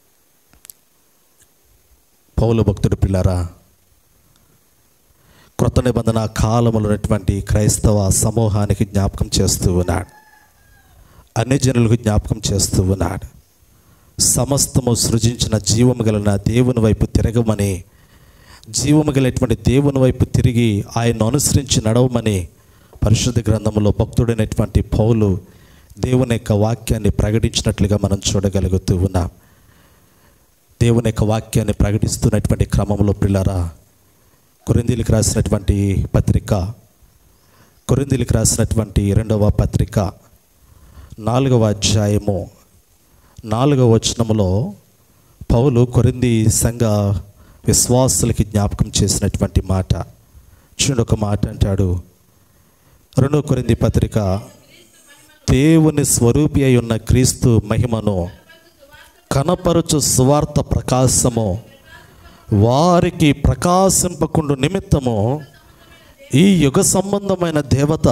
పౌలు భక్తుడు పిల్లరా క్రొత్త నిబంధన కాలములో ఉన్నటువంటి క్రైస్తవ సమూహానికి జ్ఞాపకం చేస్తూ ఉన్నాడు అన్ని జనులకు జ్ఞాపకం చేస్తూ ఉన్నాడు సమస్తము సృజించిన జీవము గలన దేవుని వైపు తిరగమని జీవము గలటువంటి దేవుని వైపు తిరిగి ఆయన్ను అనుసరించి నడవమని పరిశుద్ధ గ్రంథంలో భక్తుడైనటువంటి పౌలు దేవుని యొక్క వాక్యాన్ని ప్రకటించినట్లుగా మనం చూడగలుగుతూ ఉన్నాం దేవుని యొక్క వాక్యాన్ని ప్రకటిస్తున్నటువంటి క్రమంలో పిల్లరా కొరిందీలకు రాసినటువంటి పత్రిక కొరిందీలకు రాసినటువంటి రెండవ పత్రిక నాలుగవ అధ్యాయము నాలుగవ వచనములో పౌలు కొరింది సంఘ విశ్వాసులకి జ్ఞాపకం చేసినటువంటి మాట చూడు ఒక మాట అంటాడు రెండవ కొరింది పత్రిక దేవుని స్వరూపి అయి ఉన్న క్రీస్తు మహిమను కనపరచు సువార్త ప్రకాశము వారికి ప్రకాశింపకుండు నిమిత్తము ఈ యుగ సంబంధమైన దేవత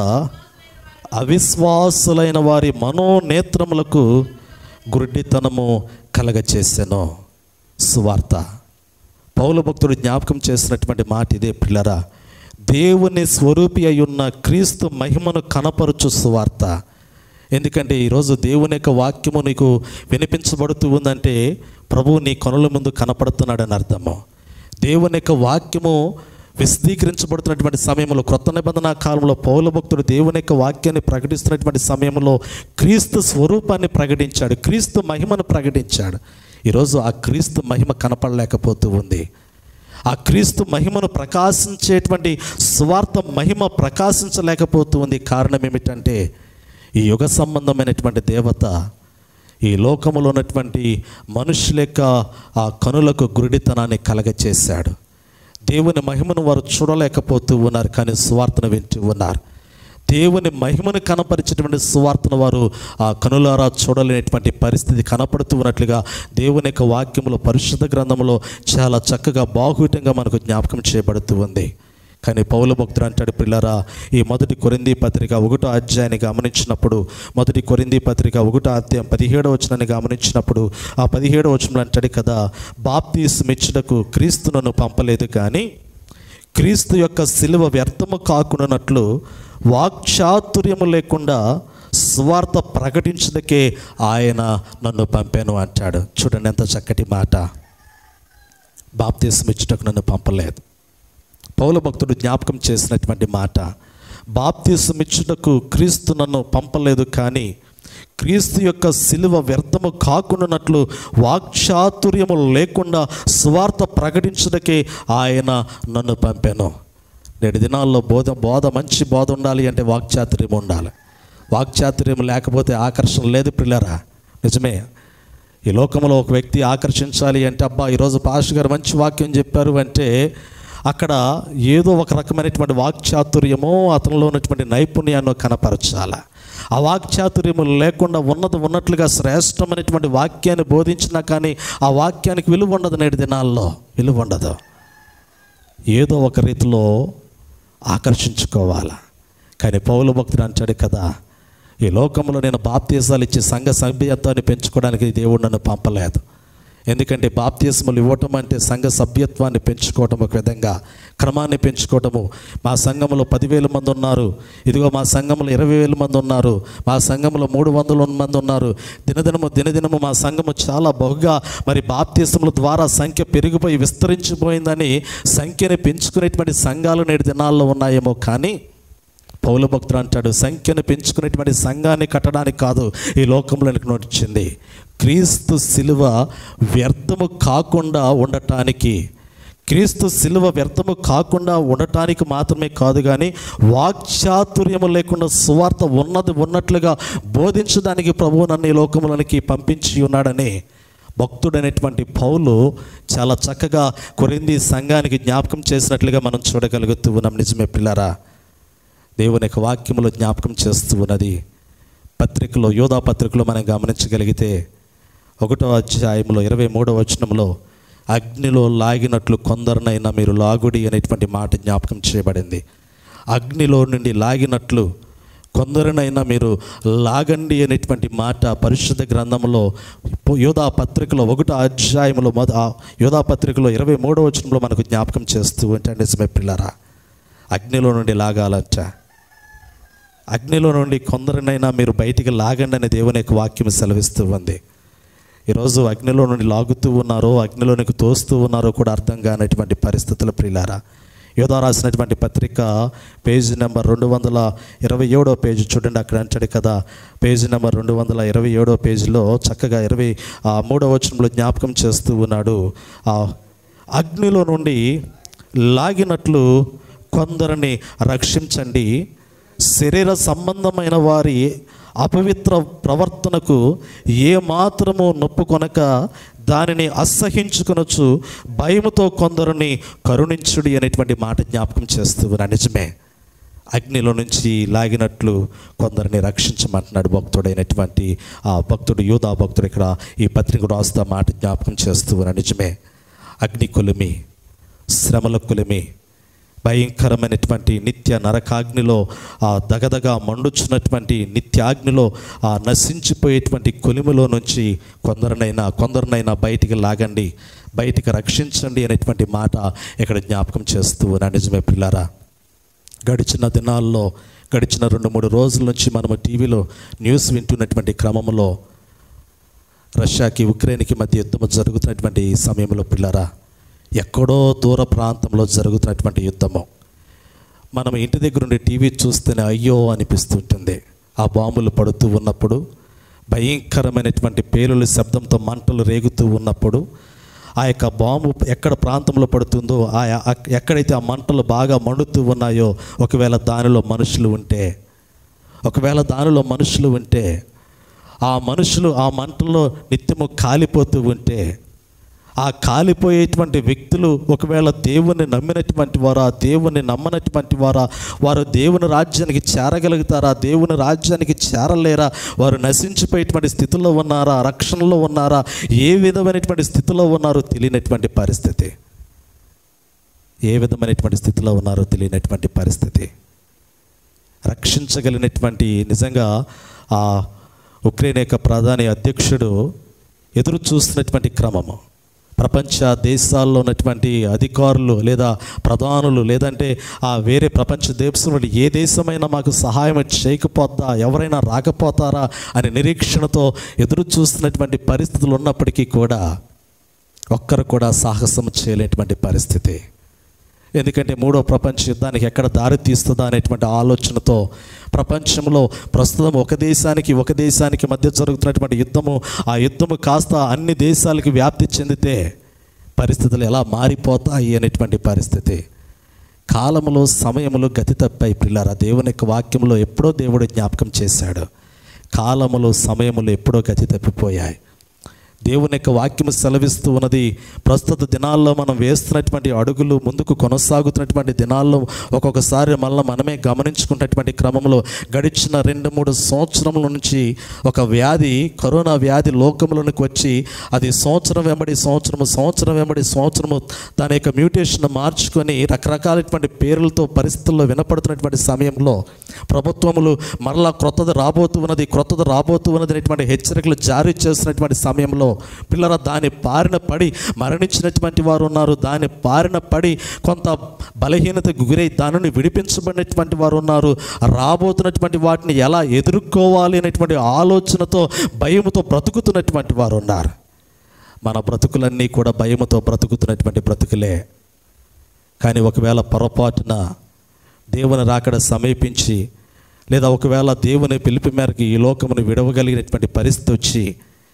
అవిశ్వాసులైన వారి మనోనేత్రములకు గుడ్డితనము కలగచేసెను సువార్త పౌల భక్తుడు జ్ఞాపకం చేసినటువంటి మాట ఇదే పిల్లరా దేవుని స్వరూపి అయి ఉన్న క్రీస్తు మహిమను కనపరచు సువార్త ఎందుకంటే ఈరోజు దేవుని యొక్క వాక్యము నీకు వినిపించబడుతూ ఉందంటే ప్రభువు నీ కనుల ముందు కనపడుతున్నాడని అర్థము దేవుని యొక్క వాక్యము విశదీకరించబడుతున్నటువంటి సమయంలో క్రొత్త నిబంధన కాలంలో పౌల భక్తుడు దేవుని యొక్క వాక్యాన్ని ప్రకటిస్తున్నటువంటి సమయంలో క్రీస్తు స్వరూపాన్ని ప్రకటించాడు క్రీస్తు మహిమను ప్రకటించాడు ఈరోజు ఆ క్రీస్తు మహిమ కనపడలేకపోతూ ఉంది ఆ క్రీస్తు మహిమను ప్రకాశించేటువంటి స్వార్థ మహిమ ప్రకాశించలేకపోతూ ఉంది కారణం ఏమిటంటే ఈ యుగ సంబంధమైనటువంటి దేవత ఈ లోకములో ఉన్నటువంటి మనుషుల యొక్క ఆ కనులకు గురుడితనాన్ని కలగచేశాడు దేవుని మహిమను వారు చూడలేకపోతూ ఉన్నారు కానీ సువార్తను వింటూ ఉన్నారు దేవుని మహిమను కనపరిచేటువంటి సువార్తను వారు ఆ కనులారా చూడలేనటువంటి పరిస్థితి కనపడుతూ ఉన్నట్లుగా దేవుని యొక్క వాక్యములో పరిశుద్ధ గ్రంథంలో చాలా చక్కగా బాహుటంగా మనకు జ్ఞాపకం చేయబడుతూ ఉంది కానీ పౌల భక్తుడు అంటాడు పిల్లరా ఈ మొదటి కొరింది పత్రిక ఒకటో అధ్యాయాన్ని గమనించినప్పుడు మొదటి కొరింది పత్రిక ఒకటో అధ్యాయం పదిహేడవ వచనాన్ని గమనించినప్పుడు ఆ పదిహేడవ వచనంలో అంటాడు కదా బాప్తీస్మిచ్చుటకు క్రీస్తు నన్ను పంపలేదు కానీ క్రీస్తు యొక్క శిలువ వ్యర్థము కాకుండానట్లు వాక్చాతుర్యము లేకుండా స్వార్థ ప్రకటించదకే ఆయన నన్ను పంపాను అంటాడు చూడండి ఎంత చక్కటి మాట బాప్తీస్మిచ్చుటకు నన్ను పంపలేదు పౌల భక్తుడు జ్ఞాపకం చేసినటువంటి మాట బాప్తీసమిచ్చుటకు క్రీస్తు నన్ను పంపలేదు కానీ క్రీస్తు యొక్క శిలువ వ్యర్థము కాకుండానట్లు వాక్చాతుర్యము లేకుండా స్వార్థ ప్రకటించుటకే ఆయన నన్ను పంపాను నేటి దినాల్లో బోధ బోధ మంచి బోధ ఉండాలి అంటే వాక్చాతుర్యం ఉండాలి వాక్చాతుర్యం లేకపోతే ఆకర్షణ లేదు పిల్లరా నిజమే ఈ లోకంలో ఒక వ్యక్తి ఆకర్షించాలి అంటే అబ్బా ఈరోజు పాస్టర్ గారు మంచి వాక్యం చెప్పారు అంటే అక్కడ ఏదో ఒక రకమైనటువంటి వాక్చాతుర్యమో అతనిలో ఉన్నటువంటి నైపుణ్యాన్ని కనపరచాల ఆ వాక్చాతుర్యము లేకుండా ఉన్నది ఉన్నట్లుగా శ్రేష్టమైనటువంటి వాక్యాన్ని బోధించినా కానీ ఆ వాక్యానికి విలువ ఉండదు నేటి దినాల్లో విలువ ఉండదు ఏదో ఒక రీతిలో ఆకర్షించుకోవాలా కానీ పౌలు భక్తుడు అంటాడు కదా ఈ లోకంలో నేను బాప్తీసాలు ఇచ్చి సంఘ సభ్యత్వాన్ని పెంచుకోవడానికి దేవుడు నన్ను పంపలేదు ఎందుకంటే బాప్తీసములు ఇవ్వటం అంటే సంఘ సభ్యత్వాన్ని పెంచుకోవటం ఒక విధంగా క్రమాన్ని పెంచుకోవటము మా సంఘంలో పదివేల మంది ఉన్నారు ఇదిగో మా సంఘంలో ఇరవై వేల మంది ఉన్నారు మా సంఘంలో మూడు వందల మంది ఉన్నారు దినదినము దినదినము మా సంఘము చాలా బహుగా మరి బాప్తీసముల ద్వారా సంఖ్య పెరిగిపోయి విస్తరించిపోయిందని సంఖ్యని పెంచుకునేటువంటి సంఘాలు నేటి దినాల్లో ఉన్నాయేమో కానీ పౌల భక్తుడు అంటాడు సంఖ్యను పెంచుకునేటువంటి సంఘాన్ని కట్టడానికి కాదు ఈ లోకంలో వచ్చింది క్రీస్తు శిలువ వ్యర్థము కాకుండా ఉండటానికి క్రీస్తు శిలువ వ్యర్థము కాకుండా ఉండటానికి మాత్రమే కాదు కానీ వాక్చాతుర్యము లేకుండా సువార్త ఉన్నది ఉన్నట్లుగా బోధించడానికి ప్రభువు నన్ను ఈ లోకములనికి పంపించి ఉన్నాడని భక్తుడైనటువంటి పౌలు చాలా చక్కగా కొరింది సంఘానికి జ్ఞాపకం చేసినట్లుగా మనం చూడగలుగుతూ ఉన్నాం నిజమే పిల్లరా దేవుని యొక్క వాక్యములో జ్ఞాపకం చేస్తూ ఉన్నది పత్రికలో యోధా పత్రికలో మనం గమనించగలిగితే ఒకటో అధ్యాయంలో ఇరవై మూడో వచనంలో అగ్నిలో లాగినట్లు కొందరినైనా మీరు లాగుడి అనేటువంటి మాట జ్ఞాపకం చేయబడింది అగ్నిలో నుండి లాగినట్లు కొందరినైనా మీరు లాగండి అనేటువంటి మాట పరిశుద్ధ గ్రంథంలో యోధా పత్రికలో ఒకటో అధ్యాయంలో మొద ఆ యోధా పత్రికలో ఇరవై మూడో వచనంలో మనకు జ్ఞాపకం చేస్తూ అంటే నిజమే పిల్లరా అగ్నిలో నుండి లాగాలంట అగ్నిలో నుండి కొందరినైనా మీరు బయటికి లాగండి అనే దేవుని యొక్క వాక్యం సెలవిస్తూ ఉంది ఈరోజు అగ్నిలో నుండి లాగుతూ ఉన్నారో అగ్నిలోనికి తోస్తూ ఉన్నారో కూడా అర్థం కానటువంటి పరిస్థితుల ప్రియులారా యోధా రాసినటువంటి పత్రిక పేజీ నెంబర్ రెండు వందల ఇరవై ఏడో పేజీ చూడండి అక్కడ అంటాడు కదా పేజీ నెంబర్ రెండు వందల ఇరవై ఏడో పేజీలో చక్కగా ఇరవై ఆ మూడో వచనంలో జ్ఞాపకం చేస్తూ ఉన్నాడు ఆ అగ్నిలో నుండి లాగినట్లు కొందరిని రక్షించండి శరీర సంబంధమైన వారి అపవిత్ర ప్రవర్తనకు ఏ మాత్రము నొప్పుకొనక దానిని అసహించుకొనొచ్చు భయముతో కొందరిని కరుణించుడి అనేటువంటి మాట జ్ఞాపకం చేస్తూ ఉన్నా నిజమే అగ్నిలో నుంచి లాగినట్లు కొందరిని రక్షించమంటున్నాడు భక్తుడైనటువంటి ఆ భక్తుడు యూదా భక్తుడు ఇక్కడ ఈ పత్రిక రాస్తా మాట జ్ఞాపకం చేస్తూ ఉన్నా నిజమే అగ్ని కొలిమి శ్రమల కొలిమి భయంకరమైనటువంటి నిత్య నరకాగ్నిలో ఆ దగదగా మండుచున్నటువంటి నిత్యాగ్నిలో ఆ నశించిపోయేటువంటి కొలిమిలో నుంచి కొందరినైనా కొందరినైనా బయటికి లాగండి బయటికి రక్షించండి అనేటువంటి మాట ఇక్కడ జ్ఞాపకం చేస్తూ నా నిజమే పిల్లారా గడిచిన దినాల్లో గడిచిన రెండు మూడు రోజుల నుంచి మనము టీవీలో న్యూస్ వింటున్నటువంటి క్రమంలో రష్యాకి ఉక్రెయిన్కి మధ్య యుద్ధం జరుగుతున్నటువంటి ఈ సమయంలో పిల్లరా ఎక్కడో దూర ప్రాంతంలో జరుగుతున్నటువంటి యుద్ధము మనం ఇంటి దగ్గర ఉండి టీవీ చూస్తేనే అయ్యో అనిపిస్తుంటుంది ఆ బాంబులు పడుతూ ఉన్నప్పుడు భయంకరమైనటువంటి పేలుల శబ్దంతో మంటలు రేగుతూ ఉన్నప్పుడు ఆ యొక్క బాంబు ఎక్కడ ప్రాంతంలో పడుతుందో ఆ ఆ- ఎక్కడైతే ఆ మంటలు బాగా మండుతూ ఉన్నాయో ఒకవేళ దానిలో మనుషులు ఉంటే ఒకవేళ దానిలో మనుషులు ఉంటే ఆ మనుషులు ఆ మంటల్లో నిత్యము కాలిపోతూ ఉంటే ఆ కాలిపోయేటువంటి వ్యక్తులు ఒకవేళ దేవుని నమ్మినటువంటి వారా దేవుని నమ్మనటువంటి వారా వారు దేవుని రాజ్యానికి చేరగలుగుతారా దేవుని రాజ్యానికి చేరలేరా వారు నశించిపోయేటువంటి స్థితిలో ఉన్నారా రక్షణలో ఉన్నారా ఏ విధమైనటువంటి స్థితిలో ఉన్నారో తెలియనటువంటి పరిస్థితి ఏ విధమైనటువంటి స్థితిలో ఉన్నారో తెలియనటువంటి పరిస్థితి రక్షించగలిగినటువంటి నిజంగా ఆ ఉక్రెయిన్ యొక్క ప్రధాని అధ్యక్షుడు ఎదురు చూస్తున్నటువంటి క్రమము ప్రపంచ దేశాల్లో ఉన్నటువంటి అధికారులు లేదా ప్రధానులు లేదంటే ఆ వేరే ప్రపంచ దేశంలో ఏ దేశమైనా మాకు సహాయం చేయకపోతా ఎవరైనా రాకపోతారా అనే నిరీక్షణతో ఎదురు చూస్తున్నటువంటి పరిస్థితులు ఉన్నప్పటికీ కూడా ఒక్కరు కూడా సాహసం చేయలేనటువంటి పరిస్థితి ఎందుకంటే మూడో ప్రపంచ యుద్ధానికి ఎక్కడ దారి తీస్తుందా అనేటువంటి ఆలోచనతో ప్రపంచంలో ప్రస్తుతం ఒక దేశానికి ఒక దేశానికి మధ్య జరుగుతున్నటువంటి యుద్ధము ఆ యుద్ధము కాస్త అన్ని దేశాలకి వ్యాప్తి చెందితే పరిస్థితులు ఎలా మారిపోతాయి అనేటువంటి పరిస్థితి కాలములో సమయములో గతి తప్పాయి పిల్లారా దేవుని యొక్క వాక్యంలో ఎప్పుడో దేవుడు జ్ఞాపకం చేశాడు కాలములో సమయములు ఎప్పుడో గతి తప్పిపోయాయి దేవుని యొక్క వాక్యము సెలవిస్తూ ఉన్నది ప్రస్తుత దినాల్లో మనం వేస్తున్నటువంటి అడుగులు ముందుకు కొనసాగుతున్నటువంటి దినాల్లో ఒక్కొక్కసారి మళ్ళీ మనమే గమనించుకున్నటువంటి క్రమంలో గడిచిన రెండు మూడు సంవత్సరముల నుంచి ఒక వ్యాధి కరోనా వ్యాధి లోకంలోనికి వచ్చి అది సంవత్సరం వెంబడి సంవత్సరము సంవత్సరం వెంబడి సంవత్సరము దాని యొక్క మ్యూటేషన్ మార్చుకొని రకరకాలైనటువంటి పేర్లతో పరిస్థితుల్లో వినపడుతున్నటువంటి సమయంలో ప్రభుత్వములు మరలా క్రొత్తది రాబోతూ ఉన్నది క్రొత్తది రాబోతూ ఉన్నది అనేటువంటి హెచ్చరికలు జారీ చేస్తున్నటువంటి సమయంలో పిల్లల దాని బారిన పడి మరణించినటువంటి వారు ఉన్నారు దాని బారిన పడి కొంత బలహీనతకు గురై దానిని విడిపించబడినటువంటి వారు ఉన్నారు రాబోతున్నటువంటి వాటిని ఎలా ఎదుర్కోవాలి అనేటువంటి ఆలోచనతో భయముతో బ్రతుకుతున్నటువంటి వారు ఉన్నారు మన బ్రతుకులన్నీ కూడా భయముతో బ్రతుకుతున్నటువంటి బ్రతుకులే కానీ ఒకవేళ పొరపాటున దేవుని రాకడ సమీపించి లేదా ఒకవేళ దేవుని పిలుపు మేరకు ఈ లోకమును విడవగలిగినటువంటి పరిస్థితి వచ్చి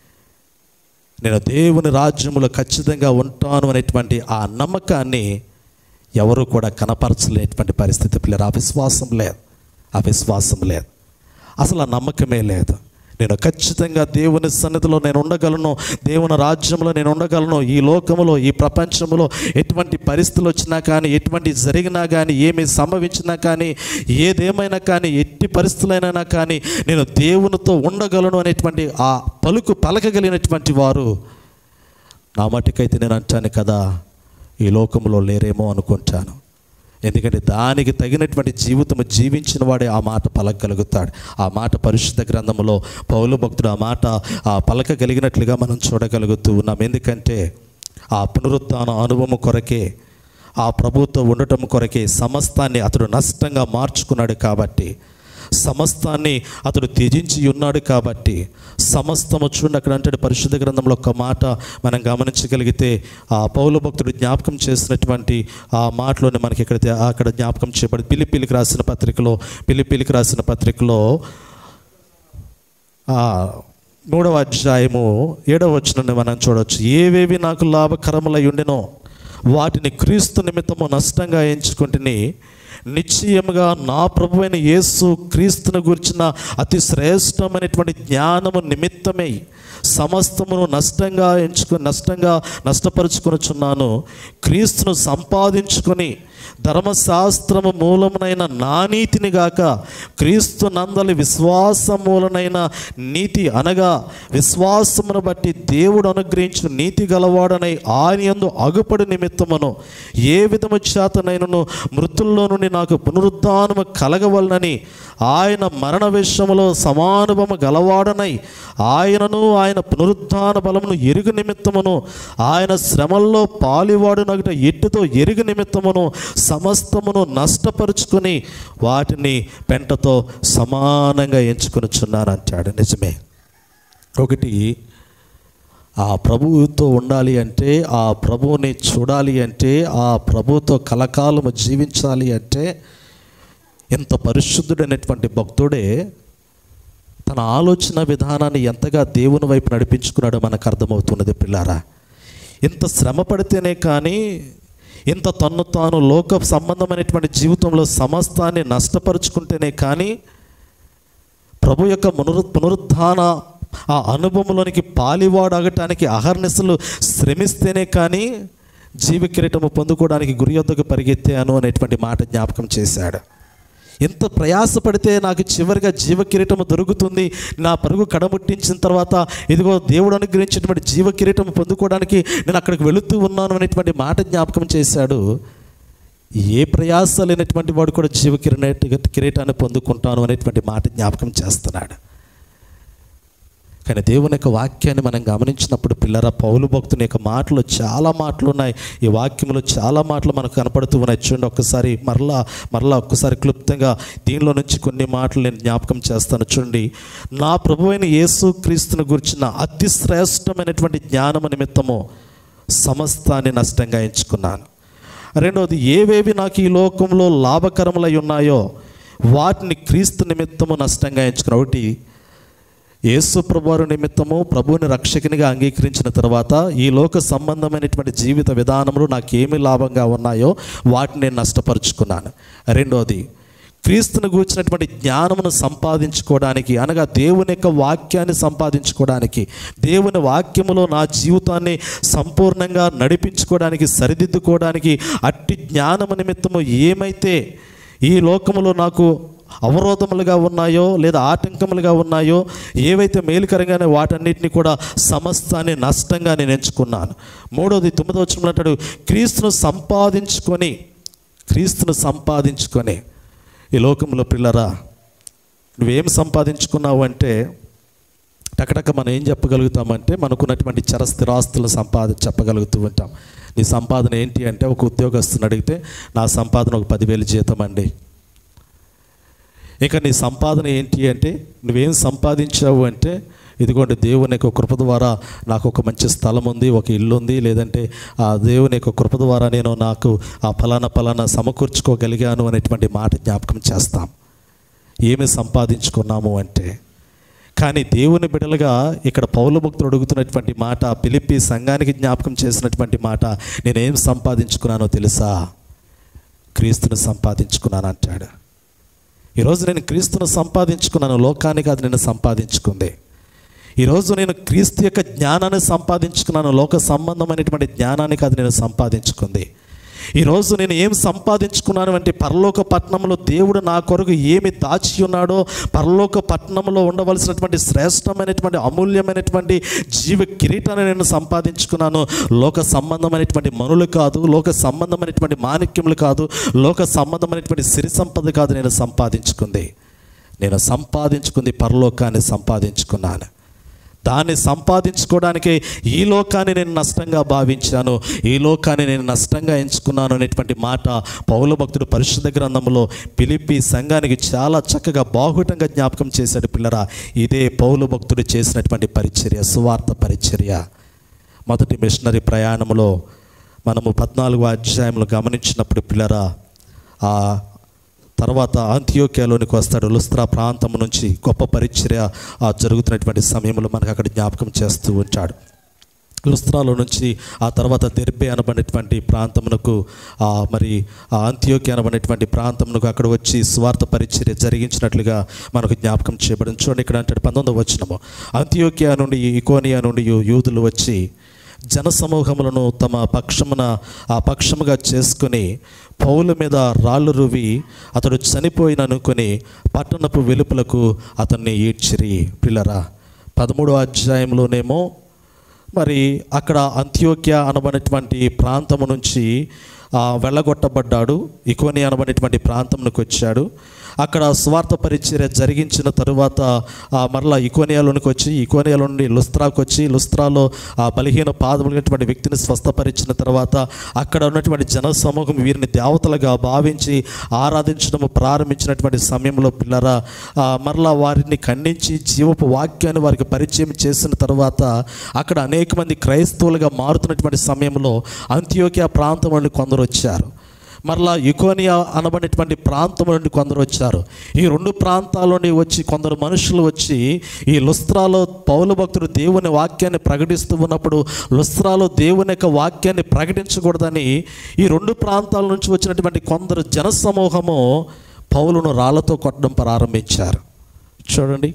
నేను దేవుని రాజ్యములో ఖచ్చితంగా ఉంటాను అనేటువంటి ఆ నమ్మకాన్ని ఎవరు కూడా కనపరచలేనటువంటి పరిస్థితి పిల్లలు ఆ విశ్వాసం లేదు ఆ విశ్వాసం లేదు అసలు ఆ నమ్మకమే లేదు నేను ఖచ్చితంగా దేవుని సన్నిధిలో నేను ఉండగలను దేవుని రాజ్యంలో నేను ఉండగలను ఈ లోకములో ఈ ప్రపంచంలో ఎటువంటి పరిస్థితులు వచ్చినా కానీ ఎటువంటి జరిగినా కానీ ఏమి సంభవించినా కానీ ఏదేమైనా కానీ ఎట్టి పరిస్థితులైనా కానీ నేను దేవునితో ఉండగలను అనేటువంటి ఆ పలుకు పలకగలిగినటువంటి వారు నా మటుకైతే నేను అంటాను కదా ఈ లోకంలో లేరేమో అనుకుంటాను ఎందుకంటే దానికి తగినటువంటి జీవితం జీవించిన వాడే ఆ మాట పలకగలుగుతాడు ఆ మాట పరిశుద్ధ గ్రంథంలో పౌలు భక్తుడు ఆ మాట ఆ పలకగలిగినట్లుగా మనం చూడగలుగుతూ ఉన్నాం ఎందుకంటే ఆ పునరుత్థాన అనుభవం కొరకే ఆ ప్రభుతో ఉండటం కొరకే సమస్తాన్ని అతడు నష్టంగా మార్చుకున్నాడు కాబట్టి సమస్తాన్ని అతడు త్యజించి ఉన్నాడు కాబట్టి సమస్తము చూడండి అక్కడ అంటాడు పరిశుద్ధ గ్రంథంలో ఒక మాట మనం గమనించగలిగితే ఆ పౌలు భక్తుడు జ్ఞాపకం చేసినటువంటి ఆ మాటలోనే మనకి ఇక్కడ అక్కడ జ్ఞాపకం చేయబడి పిలిపిలికి రాసిన పత్రికలో పిలిపిలికి రాసిన పత్రికలో ఆ మూడవ అధ్యాయము ఏడవ వచనాన్ని మనం చూడవచ్చు ఏవేవి నాకు లాభకరములై ఉండినో వాటిని క్రీస్తు నిమిత్తము నష్టంగా ఎంచుకుంటుని నిశ్చయముగా నా ప్రభువైన యేసు క్రీస్తుని గురించిన అతి శ్రేష్టమైనటువంటి జ్ఞానము నిమిత్తమై సమస్తమును నష్టంగా ఎంచుకొని నష్టంగా నష్టపరుచుకొనుచున్నాను క్రీస్తును సంపాదించుకొని ధర్మశాస్త్రము మూలమునైన నా నీతిని గాక క్రీస్తు నందలి విశ్వాసమూలనైన నీతి అనగా విశ్వాసమును బట్టి దేవుడు అనుగ్రహించిన నీతి గలవాడనై ఆయన యందు అగుపడి నిమిత్తమును ఏ విధము చేతనైనను మృతుల్లో నుండి నాకు పునరుద్ధానము కలగవలనని ఆయన మరణ విషయములో సమానుభము గలవాడనై ఆయనను ఆయన పునరుద్ధాన బలమును ఎరుగు నిమిత్తమును ఆయన శ్రమల్లో పాలివాడునగట ఎట్టుతో ఎరుగు నిమిత్తమును సమస్తమును నష్టపరుచుకొని వాటిని పెంటతో సమానంగా ఎంచుకొనుచున్నాను అంటాడు నిజమే ఒకటి ఆ ప్రభువుతో ఉండాలి అంటే ఆ ప్రభువుని చూడాలి అంటే ఆ ప్రభువుతో కలకాలము జీవించాలి అంటే ఎంత పరిశుద్ధుడైనటువంటి భక్తుడే తన ఆలోచన విధానాన్ని ఎంతగా దేవుని వైపు నడిపించుకున్నాడో మనకు అర్థమవుతున్నది పిల్లారా ఇంత శ్రమ పడితేనే కానీ ఇంత తన్ను తాను లోక సంబంధమైనటువంటి జీవితంలో సమస్తాన్ని నష్టపరుచుకుంటేనే కానీ ప్రభు యొక్క పునరు పునరుద్ధాన ఆ అనుభవంలోనికి పాలివాడగటానికి అహర్నిశలు శ్రమిస్తేనే కానీ జీవ కిరీటము పొందుకోవడానికి గురి యొద్దకు పరిగెత్తాను అనేటువంటి మాట జ్ఞాపకం చేశాడు ఎంత ప్రయాసపడితే నాకు చివరిగా జీవ కిరీటము దొరుకుతుంది నా పరుగు కడముట్టించిన తర్వాత ఇదిగో దేవుడు అనుగ్రహించినటువంటి జీవ కిరీటం పొందుకోవడానికి నేను అక్కడికి వెళుతూ ఉన్నాను అనేటువంటి మాట జ్ఞాపకం చేశాడు ఏ ప్రయాస లేనటువంటి వాడు కూడా జీవ కిరీట కిరీటాన్ని పొందుకుంటాను అనేటువంటి మాట జ్ఞాపకం చేస్తున్నాడు కానీ దేవుని యొక్క వాక్యాన్ని మనం గమనించినప్పుడు పిల్లర పౌలు భక్తుని యొక్క మాటలు చాలా మాటలు ఉన్నాయి ఈ వాక్యంలో చాలా మాటలు మనకు కనపడుతూ ఉన్నాయి చూడండి ఒక్కసారి మరలా మరలా ఒక్కసారి క్లుప్తంగా దీనిలో నుంచి కొన్ని మాటలు నేను జ్ఞాపకం చేస్తాను చూడండి నా ప్రభువైన యేసు క్రీస్తుని గురించిన అతి శ్రేష్టమైనటువంటి జ్ఞానము నిమిత్తము సమస్తాన్ని నష్టంగా ఎంచుకున్నాను రెండవది ఏవేవి నాకు ఈ లోకంలో లాభకరములై ఉన్నాయో వాటిని క్రీస్తు నిమిత్తము నష్టంగా ఎంచుకున్న ఒకటి యేసు ప్రభువారి నిమిత్తము ప్రభువుని రక్షకునిగా అంగీకరించిన తర్వాత ఈ లోక సంబంధమైనటువంటి జీవిత విధానములు నాకేమి లాభంగా ఉన్నాయో వాటిని నేను నష్టపరుచుకున్నాను రెండోది క్రీస్తును గూర్చినటువంటి జ్ఞానమును సంపాదించుకోవడానికి అనగా దేవుని యొక్క వాక్యాన్ని సంపాదించుకోవడానికి దేవుని వాక్యములో నా జీవితాన్ని సంపూర్ణంగా నడిపించుకోవడానికి సరిదిద్దుకోవడానికి అట్టి జ్ఞానము నిమిత్తము ఏమైతే ఈ లోకములో నాకు అవరోధములుగా ఉన్నాయో లేదా ఆటంకములుగా ఉన్నాయో ఏవైతే మేలుకరంగానే వాటన్నిటిని కూడా సమస్తాన్ని నష్టంగా నేను ఎంచుకున్నాను మూడోది తొమ్మిదో వచ్చిన అంటాడు క్రీస్తును సంపాదించుకొని క్రీస్తును సంపాదించుకొని ఈ లోకంలో పిల్లరా నువ్వేం సంపాదించుకున్నావు అంటే టకటక మనం ఏం చెప్పగలుగుతామంటే మనకున్నటువంటి చర స్థిరాస్తులు సంపాద చెప్పగలుగుతూ ఉంటాం నీ సంపాదన ఏంటి అంటే ఒక ఉద్యోగస్తుని అడిగితే నా సంపాదన ఒక పదివేలు జీతం అండి ఇక నీ సంపాదన ఏంటి అంటే నువ్వేం సంపాదించావు అంటే ఇదిగోండి దేవుని యొక్క కృప ద్వారా నాకు ఒక మంచి స్థలం ఉంది ఒక ఇల్లు ఉంది లేదంటే ఆ దేవుని యొక్క కృప ద్వారా నేను నాకు ఆ ఫలానా ఫలానా సమకూర్చుకోగలిగాను అనేటువంటి మాట జ్ఞాపకం చేస్తాం ఏమి సంపాదించుకున్నాము అంటే కానీ దేవుని బిడలుగా ఇక్కడ పౌల భక్తులు అడుగుతున్నటువంటి మాట పిలిపి సంఘానికి జ్ఞాపకం చేసినటువంటి మాట నేనేం సంపాదించుకున్నానో తెలుసా క్రీస్తుని సంపాదించుకున్నాను అంటాడు ఈరోజు నేను క్రీస్తును సంపాదించుకున్నాను లోకానికి అది నేను సంపాదించుకుంది ఈరోజు నేను క్రీస్తు యొక్క జ్ఞానాన్ని సంపాదించుకున్నాను లోక సంబంధమైనటువంటి జ్ఞానానికి అది నేను సంపాదించుకుంది ఈరోజు నేను ఏం సంపాదించుకున్నాను అంటే పరలోక పట్టణంలో దేవుడు నా కొరకు ఏమి దాచి ఉన్నాడో పరలోక పట్టణంలో ఉండవలసినటువంటి శ్రేష్టమైనటువంటి అమూల్యమైనటువంటి జీవ కిరీటాన్ని నేను సంపాదించుకున్నాను లోక సంబంధమైనటువంటి మనులు కాదు లోక సంబంధమైనటువంటి మాణిక్యములు కాదు లోక సంబంధమైనటువంటి సిరి సంపద కాదు నేను సంపాదించుకుంది నేను సంపాదించుకుంది పరలోకాన్ని సంపాదించుకున్నాను దాన్ని సంపాదించుకోవడానికి ఈ లోకాన్ని నేను నష్టంగా భావించాను ఈ లోకాన్ని నేను నష్టంగా ఎంచుకున్నాను అనేటువంటి మాట పౌల భక్తుడు పరిశుద్ధ గ్రంథంలో పిలిపి సంఘానికి చాలా చక్కగా బాహుటంగా జ్ఞాపకం చేశాడు పిల్లరా ఇదే పౌలు భక్తుడు చేసినటువంటి పరిచర్య సువార్త పరిచర్య మొదటి మిషనరీ ప్రయాణంలో మనము పద్నాలుగో అధ్యాయంలో గమనించినప్పుడు పిల్లరా ఆ తర్వాత ఆంతియోక్యాలోనికి వస్తాడు లుస్త్రా ప్రాంతం నుంచి గొప్ప పరిచర్య ఆ జరుగుతున్నటువంటి సమయంలో మనకు అక్కడ జ్ఞాపకం చేస్తూ ఉంటాడు లుస్త్రాలో నుంచి ఆ తర్వాత దెర్బే అనబడినటువంటి ప్రాంతమునకు ఆ మరి ఆ అంత్యోకి అనబడినటువంటి ప్రాంతమునకు అక్కడ వచ్చి స్వార్థ పరిచర్య జరిగించినట్లుగా మనకు జ్ఞాపకం చేయబడింది చూడండి ఇక్కడ అంటే పంతొమ్మిది వచ్చినము అంత్యోకియా నుండి ఇకోనియా నుండి యూదులు వచ్చి జనసమూహములను తమ పక్షమున ఆ పక్షముగా చేసుకుని పౌల మీద రాళ్ళు రువి అతడు చనిపోయిన అనుకుని పట్టణపు వెలుపలకు అతన్ని ఈడ్చిరి పిల్లరా పదమూడో అధ్యాయంలోనేమో మరి అక్కడ అంత్యోక్య అనబడినటువంటి ప్రాంతము నుంచి ఆ, వెళ్ళగొట్టబడ్డాడు ఇకోని అనబడినటువంటి ప్రాంతంలోకి వచ్చాడు అక్కడ స్వార్థ పరిచర్య జరిగించిన తరువాత ఆ, మరలా ఇకోనియాలోనికి వచ్చి ఇకోనియాలో నుండి లుస్త్రాకు వచ్చి లుస్త్రాలో ఆ బలహీన పాదములైనటువంటి వ్యక్తిని స్వస్థపరిచిన తర్వాత అక్కడ ఉన్నటువంటి జన సమూహం వీరిని దేవతలుగా భావించి ఆరాధించడం ప్రారంభించినటువంటి సమయంలో పిల్లరా ఆ, మరలా వారిని ఖండించి జీవపు వాక్యాన్ని వారికి పరిచయం చేసిన తర్వాత అక్కడ అనేక మంది క్రైస్తవులుగా మారుతున్నటువంటి సమయంలో అంత్యోక్య ప్రాంతం నుండి కొందరు వచ్చారు మరలా యుకోనియా అనబడినటువంటి ప్రాంతం నుండి కొందరు వచ్చారు ఈ రెండు ప్రాంతాల నుండి వచ్చి కొందరు మనుషులు వచ్చి ఈ లుస్త్రాలో పౌలు భక్తుడు దేవుని వాక్యాన్ని ప్రకటిస్తూ ఉన్నప్పుడు లుస్త్రాలో దేవుని యొక్క వాక్యాన్ని ప్రకటించకూడదని ఈ రెండు ప్రాంతాల నుంచి వచ్చినటువంటి కొందరు జనసమూహము పౌలును రాళ్లతో కొట్టడం ప్రారంభించారు చూడండి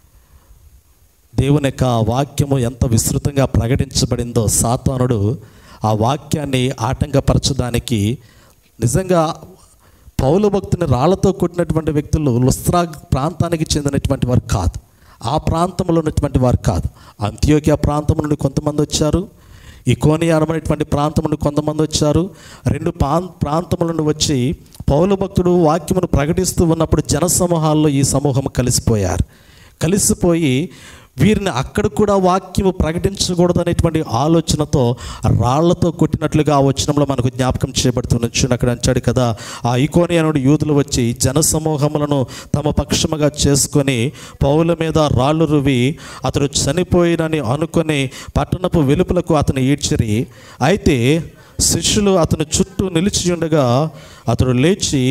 దేవుని యొక్క వాక్యము ఎంత విస్తృతంగా ప్రకటించబడిందో సాతానుడు ఆ వాక్యాన్ని ఆటంకపరచడానికి నిజంగా పౌలు భక్తుని రాళ్లతో కొట్టినటువంటి వ్యక్తులు లుస్త్రా ప్రాంతానికి చెందినటువంటి వారు కాదు ఆ ప్రాంతంలో ఉన్నటువంటి వారు కాదు అంత్యోక్య ప్రాంతం నుండి కొంతమంది వచ్చారు ఇకోనియా అనబడినటువంటి ప్రాంతం నుండి కొంతమంది వచ్చారు రెండు ప్రాం ప్రాంతముల నుండి వచ్చి పౌలు భక్తుడు వాక్యమును ప్రకటిస్తూ ఉన్నప్పుడు జనసమూహాల్లో ఈ సమూహం కలిసిపోయారు కలిసిపోయి వీరిని అక్కడ కూడా వాక్యము ప్రకటించకూడదు అనేటువంటి ఆలోచనతో రాళ్లతో కొట్టినట్లుగా ఆ వచనంలో మనకు జ్ఞాపకం చేయబడుతున్న చూడండి అక్కడ అంచాడు కదా ఆ ఇకోనియా నుండి యూదులు వచ్చి జనసమూహములను తమ పక్షముగా చేసుకొని పౌల మీద రాళ్ళు రువి అతడు చనిపోయినని అనుకొని పట్టణపు వెలుపలకు అతను ఈడ్చిరి అయితే శిష్యులు అతని చుట్టూ నిలిచి ఉండగా అతడు లేచి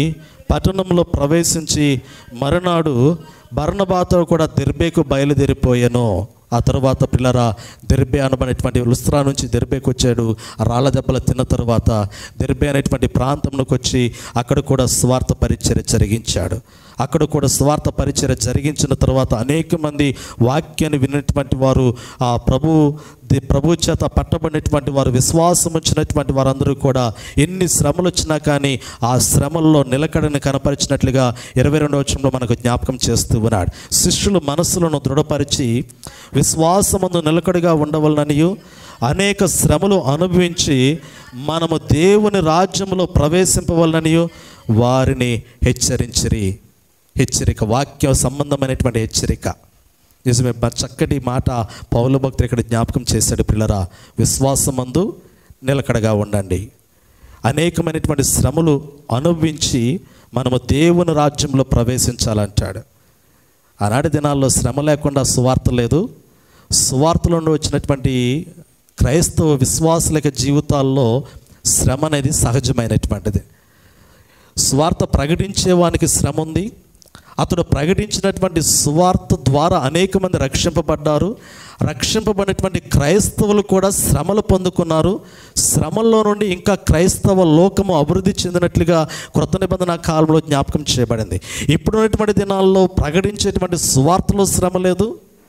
పట్టణంలో ప్రవేశించి మరునాడు బర్ణబాతో కూడా దెర్బేకు బయలుదేరిపోయాను ఆ తర్వాత పిల్లరా దెర్బే అనబడినటువంటి లుస్త్రా నుంచి దెర్బేకి వచ్చాడు ఆ రాళ్ళ దెబ్బలు తిన్న తర్వాత దెర్బే అనేటువంటి ప్రాంతంలోకి వచ్చి అక్కడ కూడా స్వార్థ పరిచర్య జరిగించాడు అక్కడ కూడా స్వార్థ పరిచర్య జరిగించిన తర్వాత అనేక మంది వాక్యాన్ని విన్నటువంటి వారు ఆ ప్రభు ది- ప్రభు చేత పట్టబడినటువంటి వారు విశ్వాసం వచ్చినటువంటి వారందరూ కూడా ఎన్ని శ్రమలు వచ్చినా కానీ ఆ శ్రమల్లో నిలకడని కనపరిచినట్లుగా ఇరవై రెండవ వచ్చంలో మనకు జ్ఞాపకం చేస్తూ ఉన్నాడు శిష్యులు మనస్సులను దృఢపరిచి విశ్వాసమందు నిలకడగా ఉండవలననియు అనేక శ్రమలు అనుభవించి మనము దేవుని రాజ్యంలో ప్రవేశింపవలననియు వారిని హెచ్చరించిరి హెచ్చరిక వాక్య సంబంధమైనటువంటి హెచ్చరిక నిజమే బ- చక్కటి మాట పౌల భక్తుడు ఇక్కడ జ్ఞాపకం చేశాడు పిల్లరా విశ్వాసమందు నిలకడగా ఉండండి అనేకమైనటువంటి శ్రమలు అనుభవించి మనము దేవుని రాజ్యంలో ప్రవేశించాలంటాడు ఆనాటి దినాల్లో శ్రమ లేకుండా సువార్త లేదు సువార్తలో నుండి వచ్చినటువంటి క్రైస్తవ విశ్వాసుల యొక్క జీవితాల్లో శ్రమ అనేది సహజమైనటువంటిది స్వార్థ ప్రకటించేవానికి శ్రమ ఉంది అతడు ప్రకటించినటువంటి సువార్త ద్వారా అనేక మంది రక్షింపబడ్డారు రక్షింపబడినటువంటి క్రైస్తవులు కూడా శ్రమలు పొందుకున్నారు శ్రమల్లో నుండి ఇంకా క్రైస్తవ లోకము అభివృద్ధి చెందినట్లుగా కృత నిబంధన కాలంలో జ్ఞాపకం చేయబడింది ఇప్పుడున్నటువంటి దినాల్లో ప్రకటించేటువంటి సువార్తలో శ్రమ లేదు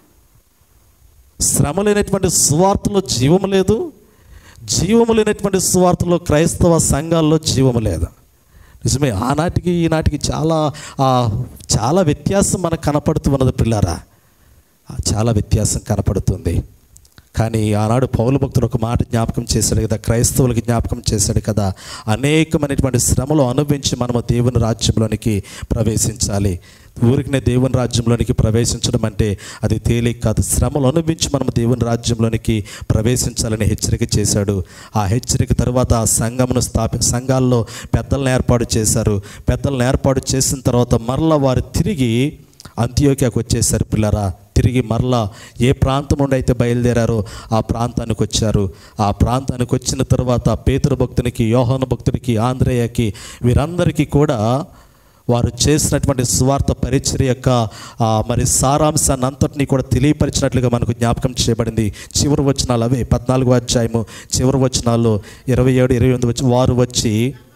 శ్రమ లేనటువంటి సువార్తలో జీవము లేదు జీవము లేనటువంటి సువార్తలో క్రైస్తవ సంఘాల్లో జీవము లేదు నిజమే ఆనాటికి ఈనాటికి చాలా ఆ, చాలా వ్యత్యాసం మనకు కనపడుతూ ఉన్నది పిల్లారా ఆ, చాలా వ్యత్యాసం కనపడుతుంది కానీ ఆనాడు పౌలు భక్తుడు ఒక మాట జ్ఞాపకం చేశాడు కదా క్రైస్తవులకి జ్ఞాపకం చేశాడు కదా అనేకమైనటువంటి శ్రమలు అనుభవించి మనము దేవుని రాజ్యంలోనికి ప్రవేశించాలి ఊరికనే దేవుని రాజ్యంలోనికి ప్రవేశించడం అంటే అది తేలిక కాదు శ్రమలు అనుభవించి మనం దేవుని రాజ్యంలోనికి ప్రవేశించాలని హెచ్చరిక చేశాడు ఆ హెచ్చరిక తర్వాత ఆ సంఘమును స్థాపి సంఘాల్లో పెద్దలను ఏర్పాటు చేశారు పెద్దలను ఏర్పాటు చేసిన తర్వాత మరలా వారు తిరిగి అంత్యోక్యాకు వచ్చేసారు పిల్లరా తిరిగి మరలా ఏ ప్రాంతం నుండి అయితే బయలుదేరారో ఆ ప్రాంతానికి వచ్చారు ఆ ప్రాంతానికి వచ్చిన తర్వాత పేతురు భక్తునికి యోహాను భక్తునికి ఆంధ్రేయకి వీరందరికీ కూడా వారు చేసినటువంటి స్వార్థ పరిచర్య యొక్క ఆ, మరి సారాంశాన్ని అంతటినీ కూడా తెలియపరిచినట్లుగా మనకు జ్ఞాపకం చేయబడింది చివరి వచనాలు అవే పద్నాలుగో అధ్యాయము చివరి వచనాల్లో ఇరవై ఏడు ఇరవై ఎనిమిది వచ్చి వారు వచ్చి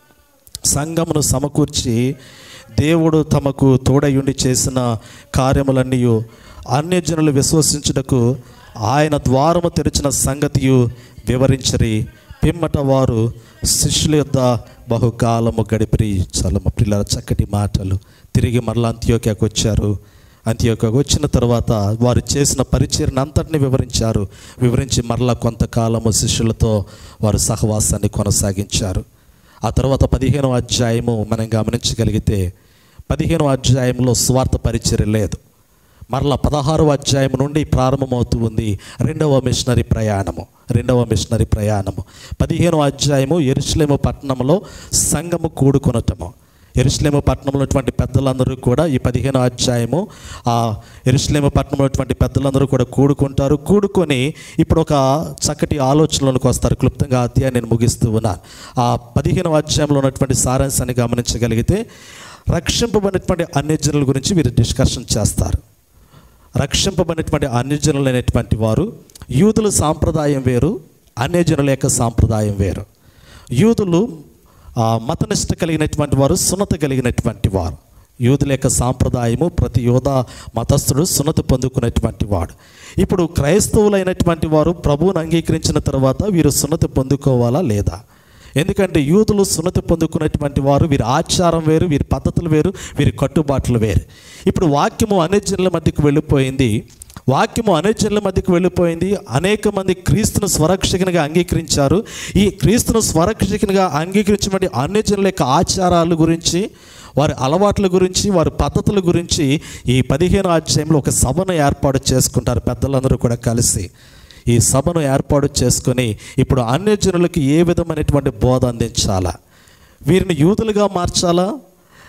సంఘమును సమకూర్చి దేవుడు తమకు తోడయుండి చేసిన కార్యములన్నీ అన్యజనులు విశ్వసించుటకు ఆయన ద్వారము తెరిచిన సంగతియు వివరించరి పిమ్మట వారు శిష్యుల యొద్ద బహుకాలము గడిపిరి చాలా పిల్లల చక్కటి మాటలు తిరిగి మరలా అంత్యోక్యాకు వచ్చారు అంత్యోక్యాకు వచ్చిన తర్వాత వారు చేసిన పరిచయను అంతటిని వివరించారు వివరించి మరలా కొంతకాలము శిష్యులతో వారు సహవాసాన్ని కొనసాగించారు ఆ తర్వాత పదిహేనవ అధ్యాయము మనం గమనించగలిగితే పదిహేనవ అధ్యాయంలో స్వార్థ పరిచర్య లేదు మరలా పదహారవ అధ్యాయం నుండి ప్రారంభమవుతూ ఉంది రెండవ మిషనరీ ప్రయాణము రెండవ మిషనరీ ప్రయాణము పదిహేనవ అధ్యాయము ఎరుసలేము పట్టణంలో సంఘము కూడుకొనటము ఎరుసలేము పట్టణంలో ఉన్నటువంటి పెద్దలందరూ కూడా ఈ పదిహేనో అధ్యాయము ఆ ఎరుసలేము పట్టణంలో ఉన్నటువంటి పెద్దలందరూ కూడా కూడుకుంటారు కూడుకొని ఇప్పుడు ఒక చక్కటి ఆలోచనలోకి వస్తారు క్లుప్తంగా ఆ అధ్యాయం నేను ముగిస్తూ ఉన్నాను ఆ పదిహేనవ అధ్యాయంలో ఉన్నటువంటి సారాంశాన్ని గమనించగలిగితే రక్షింపబడినటువంటి అన్యజనుల గురించి వీరు డిస్కషన్ చేస్తారు రక్షింపబడినటువంటి అన్యజనులైనటువంటి వారు యూదుల సాంప్రదాయం వేరు అన్యజనుల యొక్క సాంప్రదాయం వేరు యూదులు ఆ, మతనిష్ట కలిగినటువంటి వారు సున్నత కలిగినటువంటి వారు యూదుల యొక్క సాంప్రదాయము ప్రతి యోధ మతస్థుడు సున్నత పొందుకునేటువంటి వాడు ఇప్పుడు క్రైస్తవులైనటువంటి వారు ప్రభువుని అంగీకరించిన తర్వాత వీరు సున్నత పొందుకోవాలా లేదా ఎందుకంటే యూదులు సున్నతి పొందుకున్నటువంటి వారు వీరి ఆచారం వేరు వీరి పద్ధతులు వేరు వీరి కట్టుబాట్లు వేరు ఇప్పుడు వాక్యము అనేజనుల మధ్యకు వెళ్ళిపోయింది వాక్యము అనేజనుల మధ్యకు వెళ్ళిపోయింది అనేక మంది క్రీస్తును స్వరక్షకునిగా అంగీకరించారు ఈ క్రీస్తును స్వరక్షకునిగా అంగీకరించినటువంటి అన్యజనుల యొక్క ఆచారాల గురించి వారి అలవాట్ల గురించి వారి పద్ధతుల గురించి ఈ పదిహేను అధ్యాయంలో ఒక సభను ఏర్పాటు చేసుకుంటారు పెద్దలందరూ కూడా కలిసి ఈ సభను ఏర్పాటు చేసుకొని ఇప్పుడు అన్యజనులకు ఏ విధమైనటువంటి బోధ అందించాలా వీరిని యూదులుగా మార్చాలా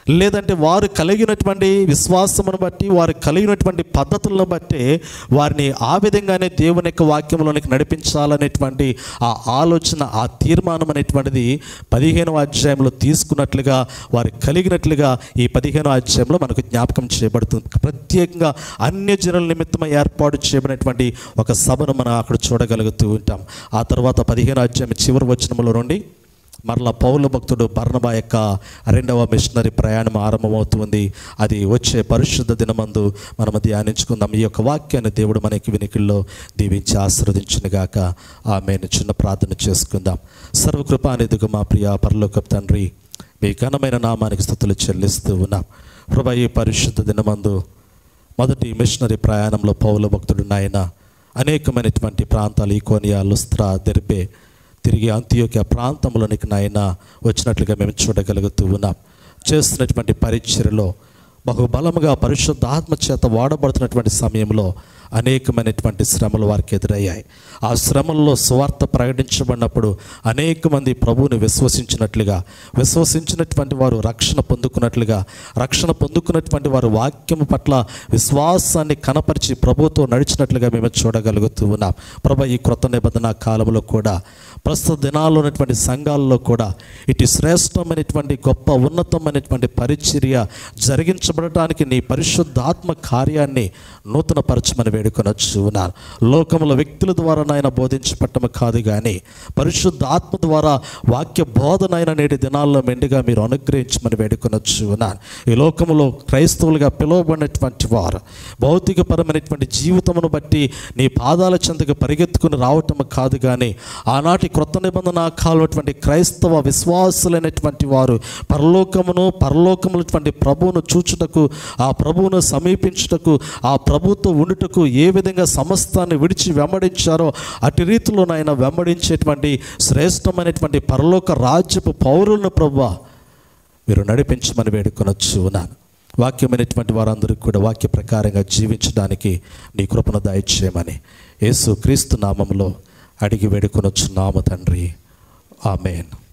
లేదంటే వారు కలిగినటువంటి విశ్వాసమును బట్టి వారు కలిగినటువంటి పద్ధతులను బట్టి వారిని ఆ విధంగానే దేవుని యొక్క వాక్యంలోనికి నడిపించాలనేటువంటి ఆ ఆలోచన ఆ తీర్మానం అనేటువంటిది పదిహేనవ అధ్యాయంలో తీసుకున్నట్లుగా వారు కలిగినట్లుగా ఈ పదిహేనవ అధ్యాయంలో మనకు జ్ఞాపకం చేయబడుతుంది ప్రత్యేకంగా అన్య జనుల నిమిత్తం ఏర్పాటు చేయబడినటువంటి ఒక సభను మనం అక్కడ చూడగలుగుతూ ఉంటాం ఆ తర్వాత పదిహేను అధ్యాయం చివరి వచనంలో నుండి మరలా పౌల భక్తుడు బర్ణబా యొక్క రెండవ మిషనరీ ప్రయాణం ఆరంభమవుతుంది అది వచ్చే పరిశుద్ధ దినమందు మనం ధ్యానించుకుందాం ఈ యొక్క వాక్యాన్ని దేవుడు మనకి వినికిల్లో దీవించి ఆశీర్వదించునుగాక ఆమెను చిన్న ప్రార్థన చేసుకుందాం సర్వకృపానిధిగా మా ప్రియ పరలోకపు తండ్రి మీ ఘనమైన నామానికి స్థుతులు చెల్లిస్తూ ఉన్నాం ప్రభా ఈ పరిశుద్ధ దినమందు మొదటి మిషనరీ ప్రయాణంలో పౌల భక్తుడు నాయన అనేకమైనటువంటి ప్రాంతాలు ఈకోనియా లుస్త్రా దెర్బే తిరిగి అంత్యోక్య ప్రాంతంలోనికి నాయన వచ్చినట్లుగా మేము చూడగలుగుతూ ఉన్నాం చేస్తున్నటువంటి పరిచర్యలో బహుబలముగా పరిశుద్ధ ఆత్మ చేత వాడబడుతున్నటువంటి సమయంలో అనేకమైనటువంటి శ్రమలు వారికి ఎదురయ్యాయి ఆ శ్రమల్లో స్వార్థ ప్రకటించబడినప్పుడు అనేక మంది ప్రభువుని విశ్వసించినట్లుగా విశ్వసించినటువంటి వారు రక్షణ పొందుకున్నట్లుగా రక్షణ పొందుకున్నటువంటి వారు వాక్యం పట్ల విశ్వాసాన్ని కనపరిచి ప్రభుతో నడిచినట్లుగా మేము చూడగలుగుతూ ఉన్నాం ప్రభు ఈ క్రొత్త నిబంధన కాలంలో కూడా ప్రస్తుత దినాల్లో ఉన్నటువంటి సంఘాల్లో కూడా ఇటు శ్రేష్టమైనటువంటి గొప్ప ఉన్నతమైనటువంటి పరిచర్య జరిగించబడటానికి నీ పరిశుద్ధాత్మ కార్యాన్ని నూతన పరచమని వేడుకొనొచ్చు ఉన్నాను లోకంలో వ్యక్తుల ద్వారా నాయన బోధించబట్టము కాదు కానీ పరిశుద్ధాత్మ ద్వారా వాక్య బోధనైన నేటి దినాల్లో మెండుగా మీరు అనుగ్రహించమని వేడుకొనొచ్చు ఉన్నాను ఈ లోకంలో క్రైస్తవులుగా పిలువబడినటువంటి వారు భౌతికపరమైనటువంటి జీవితమును బట్టి నీ పాదాల చెంతకు పరిగెత్తుకుని రావటం కాదు కానీ ఆనాటి క్రొత్త నిబంధన కాలటువంటి క్రైస్తవ విశ్వాసులైనటువంటి వారు పరలోకమును పరలోకములటువంటి ప్రభువును చూచుటకు ఆ ప్రభువును సమీపించుటకు ఆ ప్రభుతో ఉండుటకు ఏ విధంగా సమస్తాన్ని విడిచి వెంబడించారో అటు రీతిలో నాయన వెంబడించేటువంటి శ్రేష్టమైనటువంటి పరలోక రాజ్యపు పౌరులను ప్రభువా మీరు నడిపించమని వేడుకొనొచ్చు ఉన్నాను వాక్యమైనటువంటి వారందరికీ కూడా వాక్య ప్రకారంగా జీవించడానికి నీ కృపను దయచేయమని యేసు క్రీస్తు నామంలో అడిగి వేడుకొనొచ్చు నామ తండ్రి ఆమెన్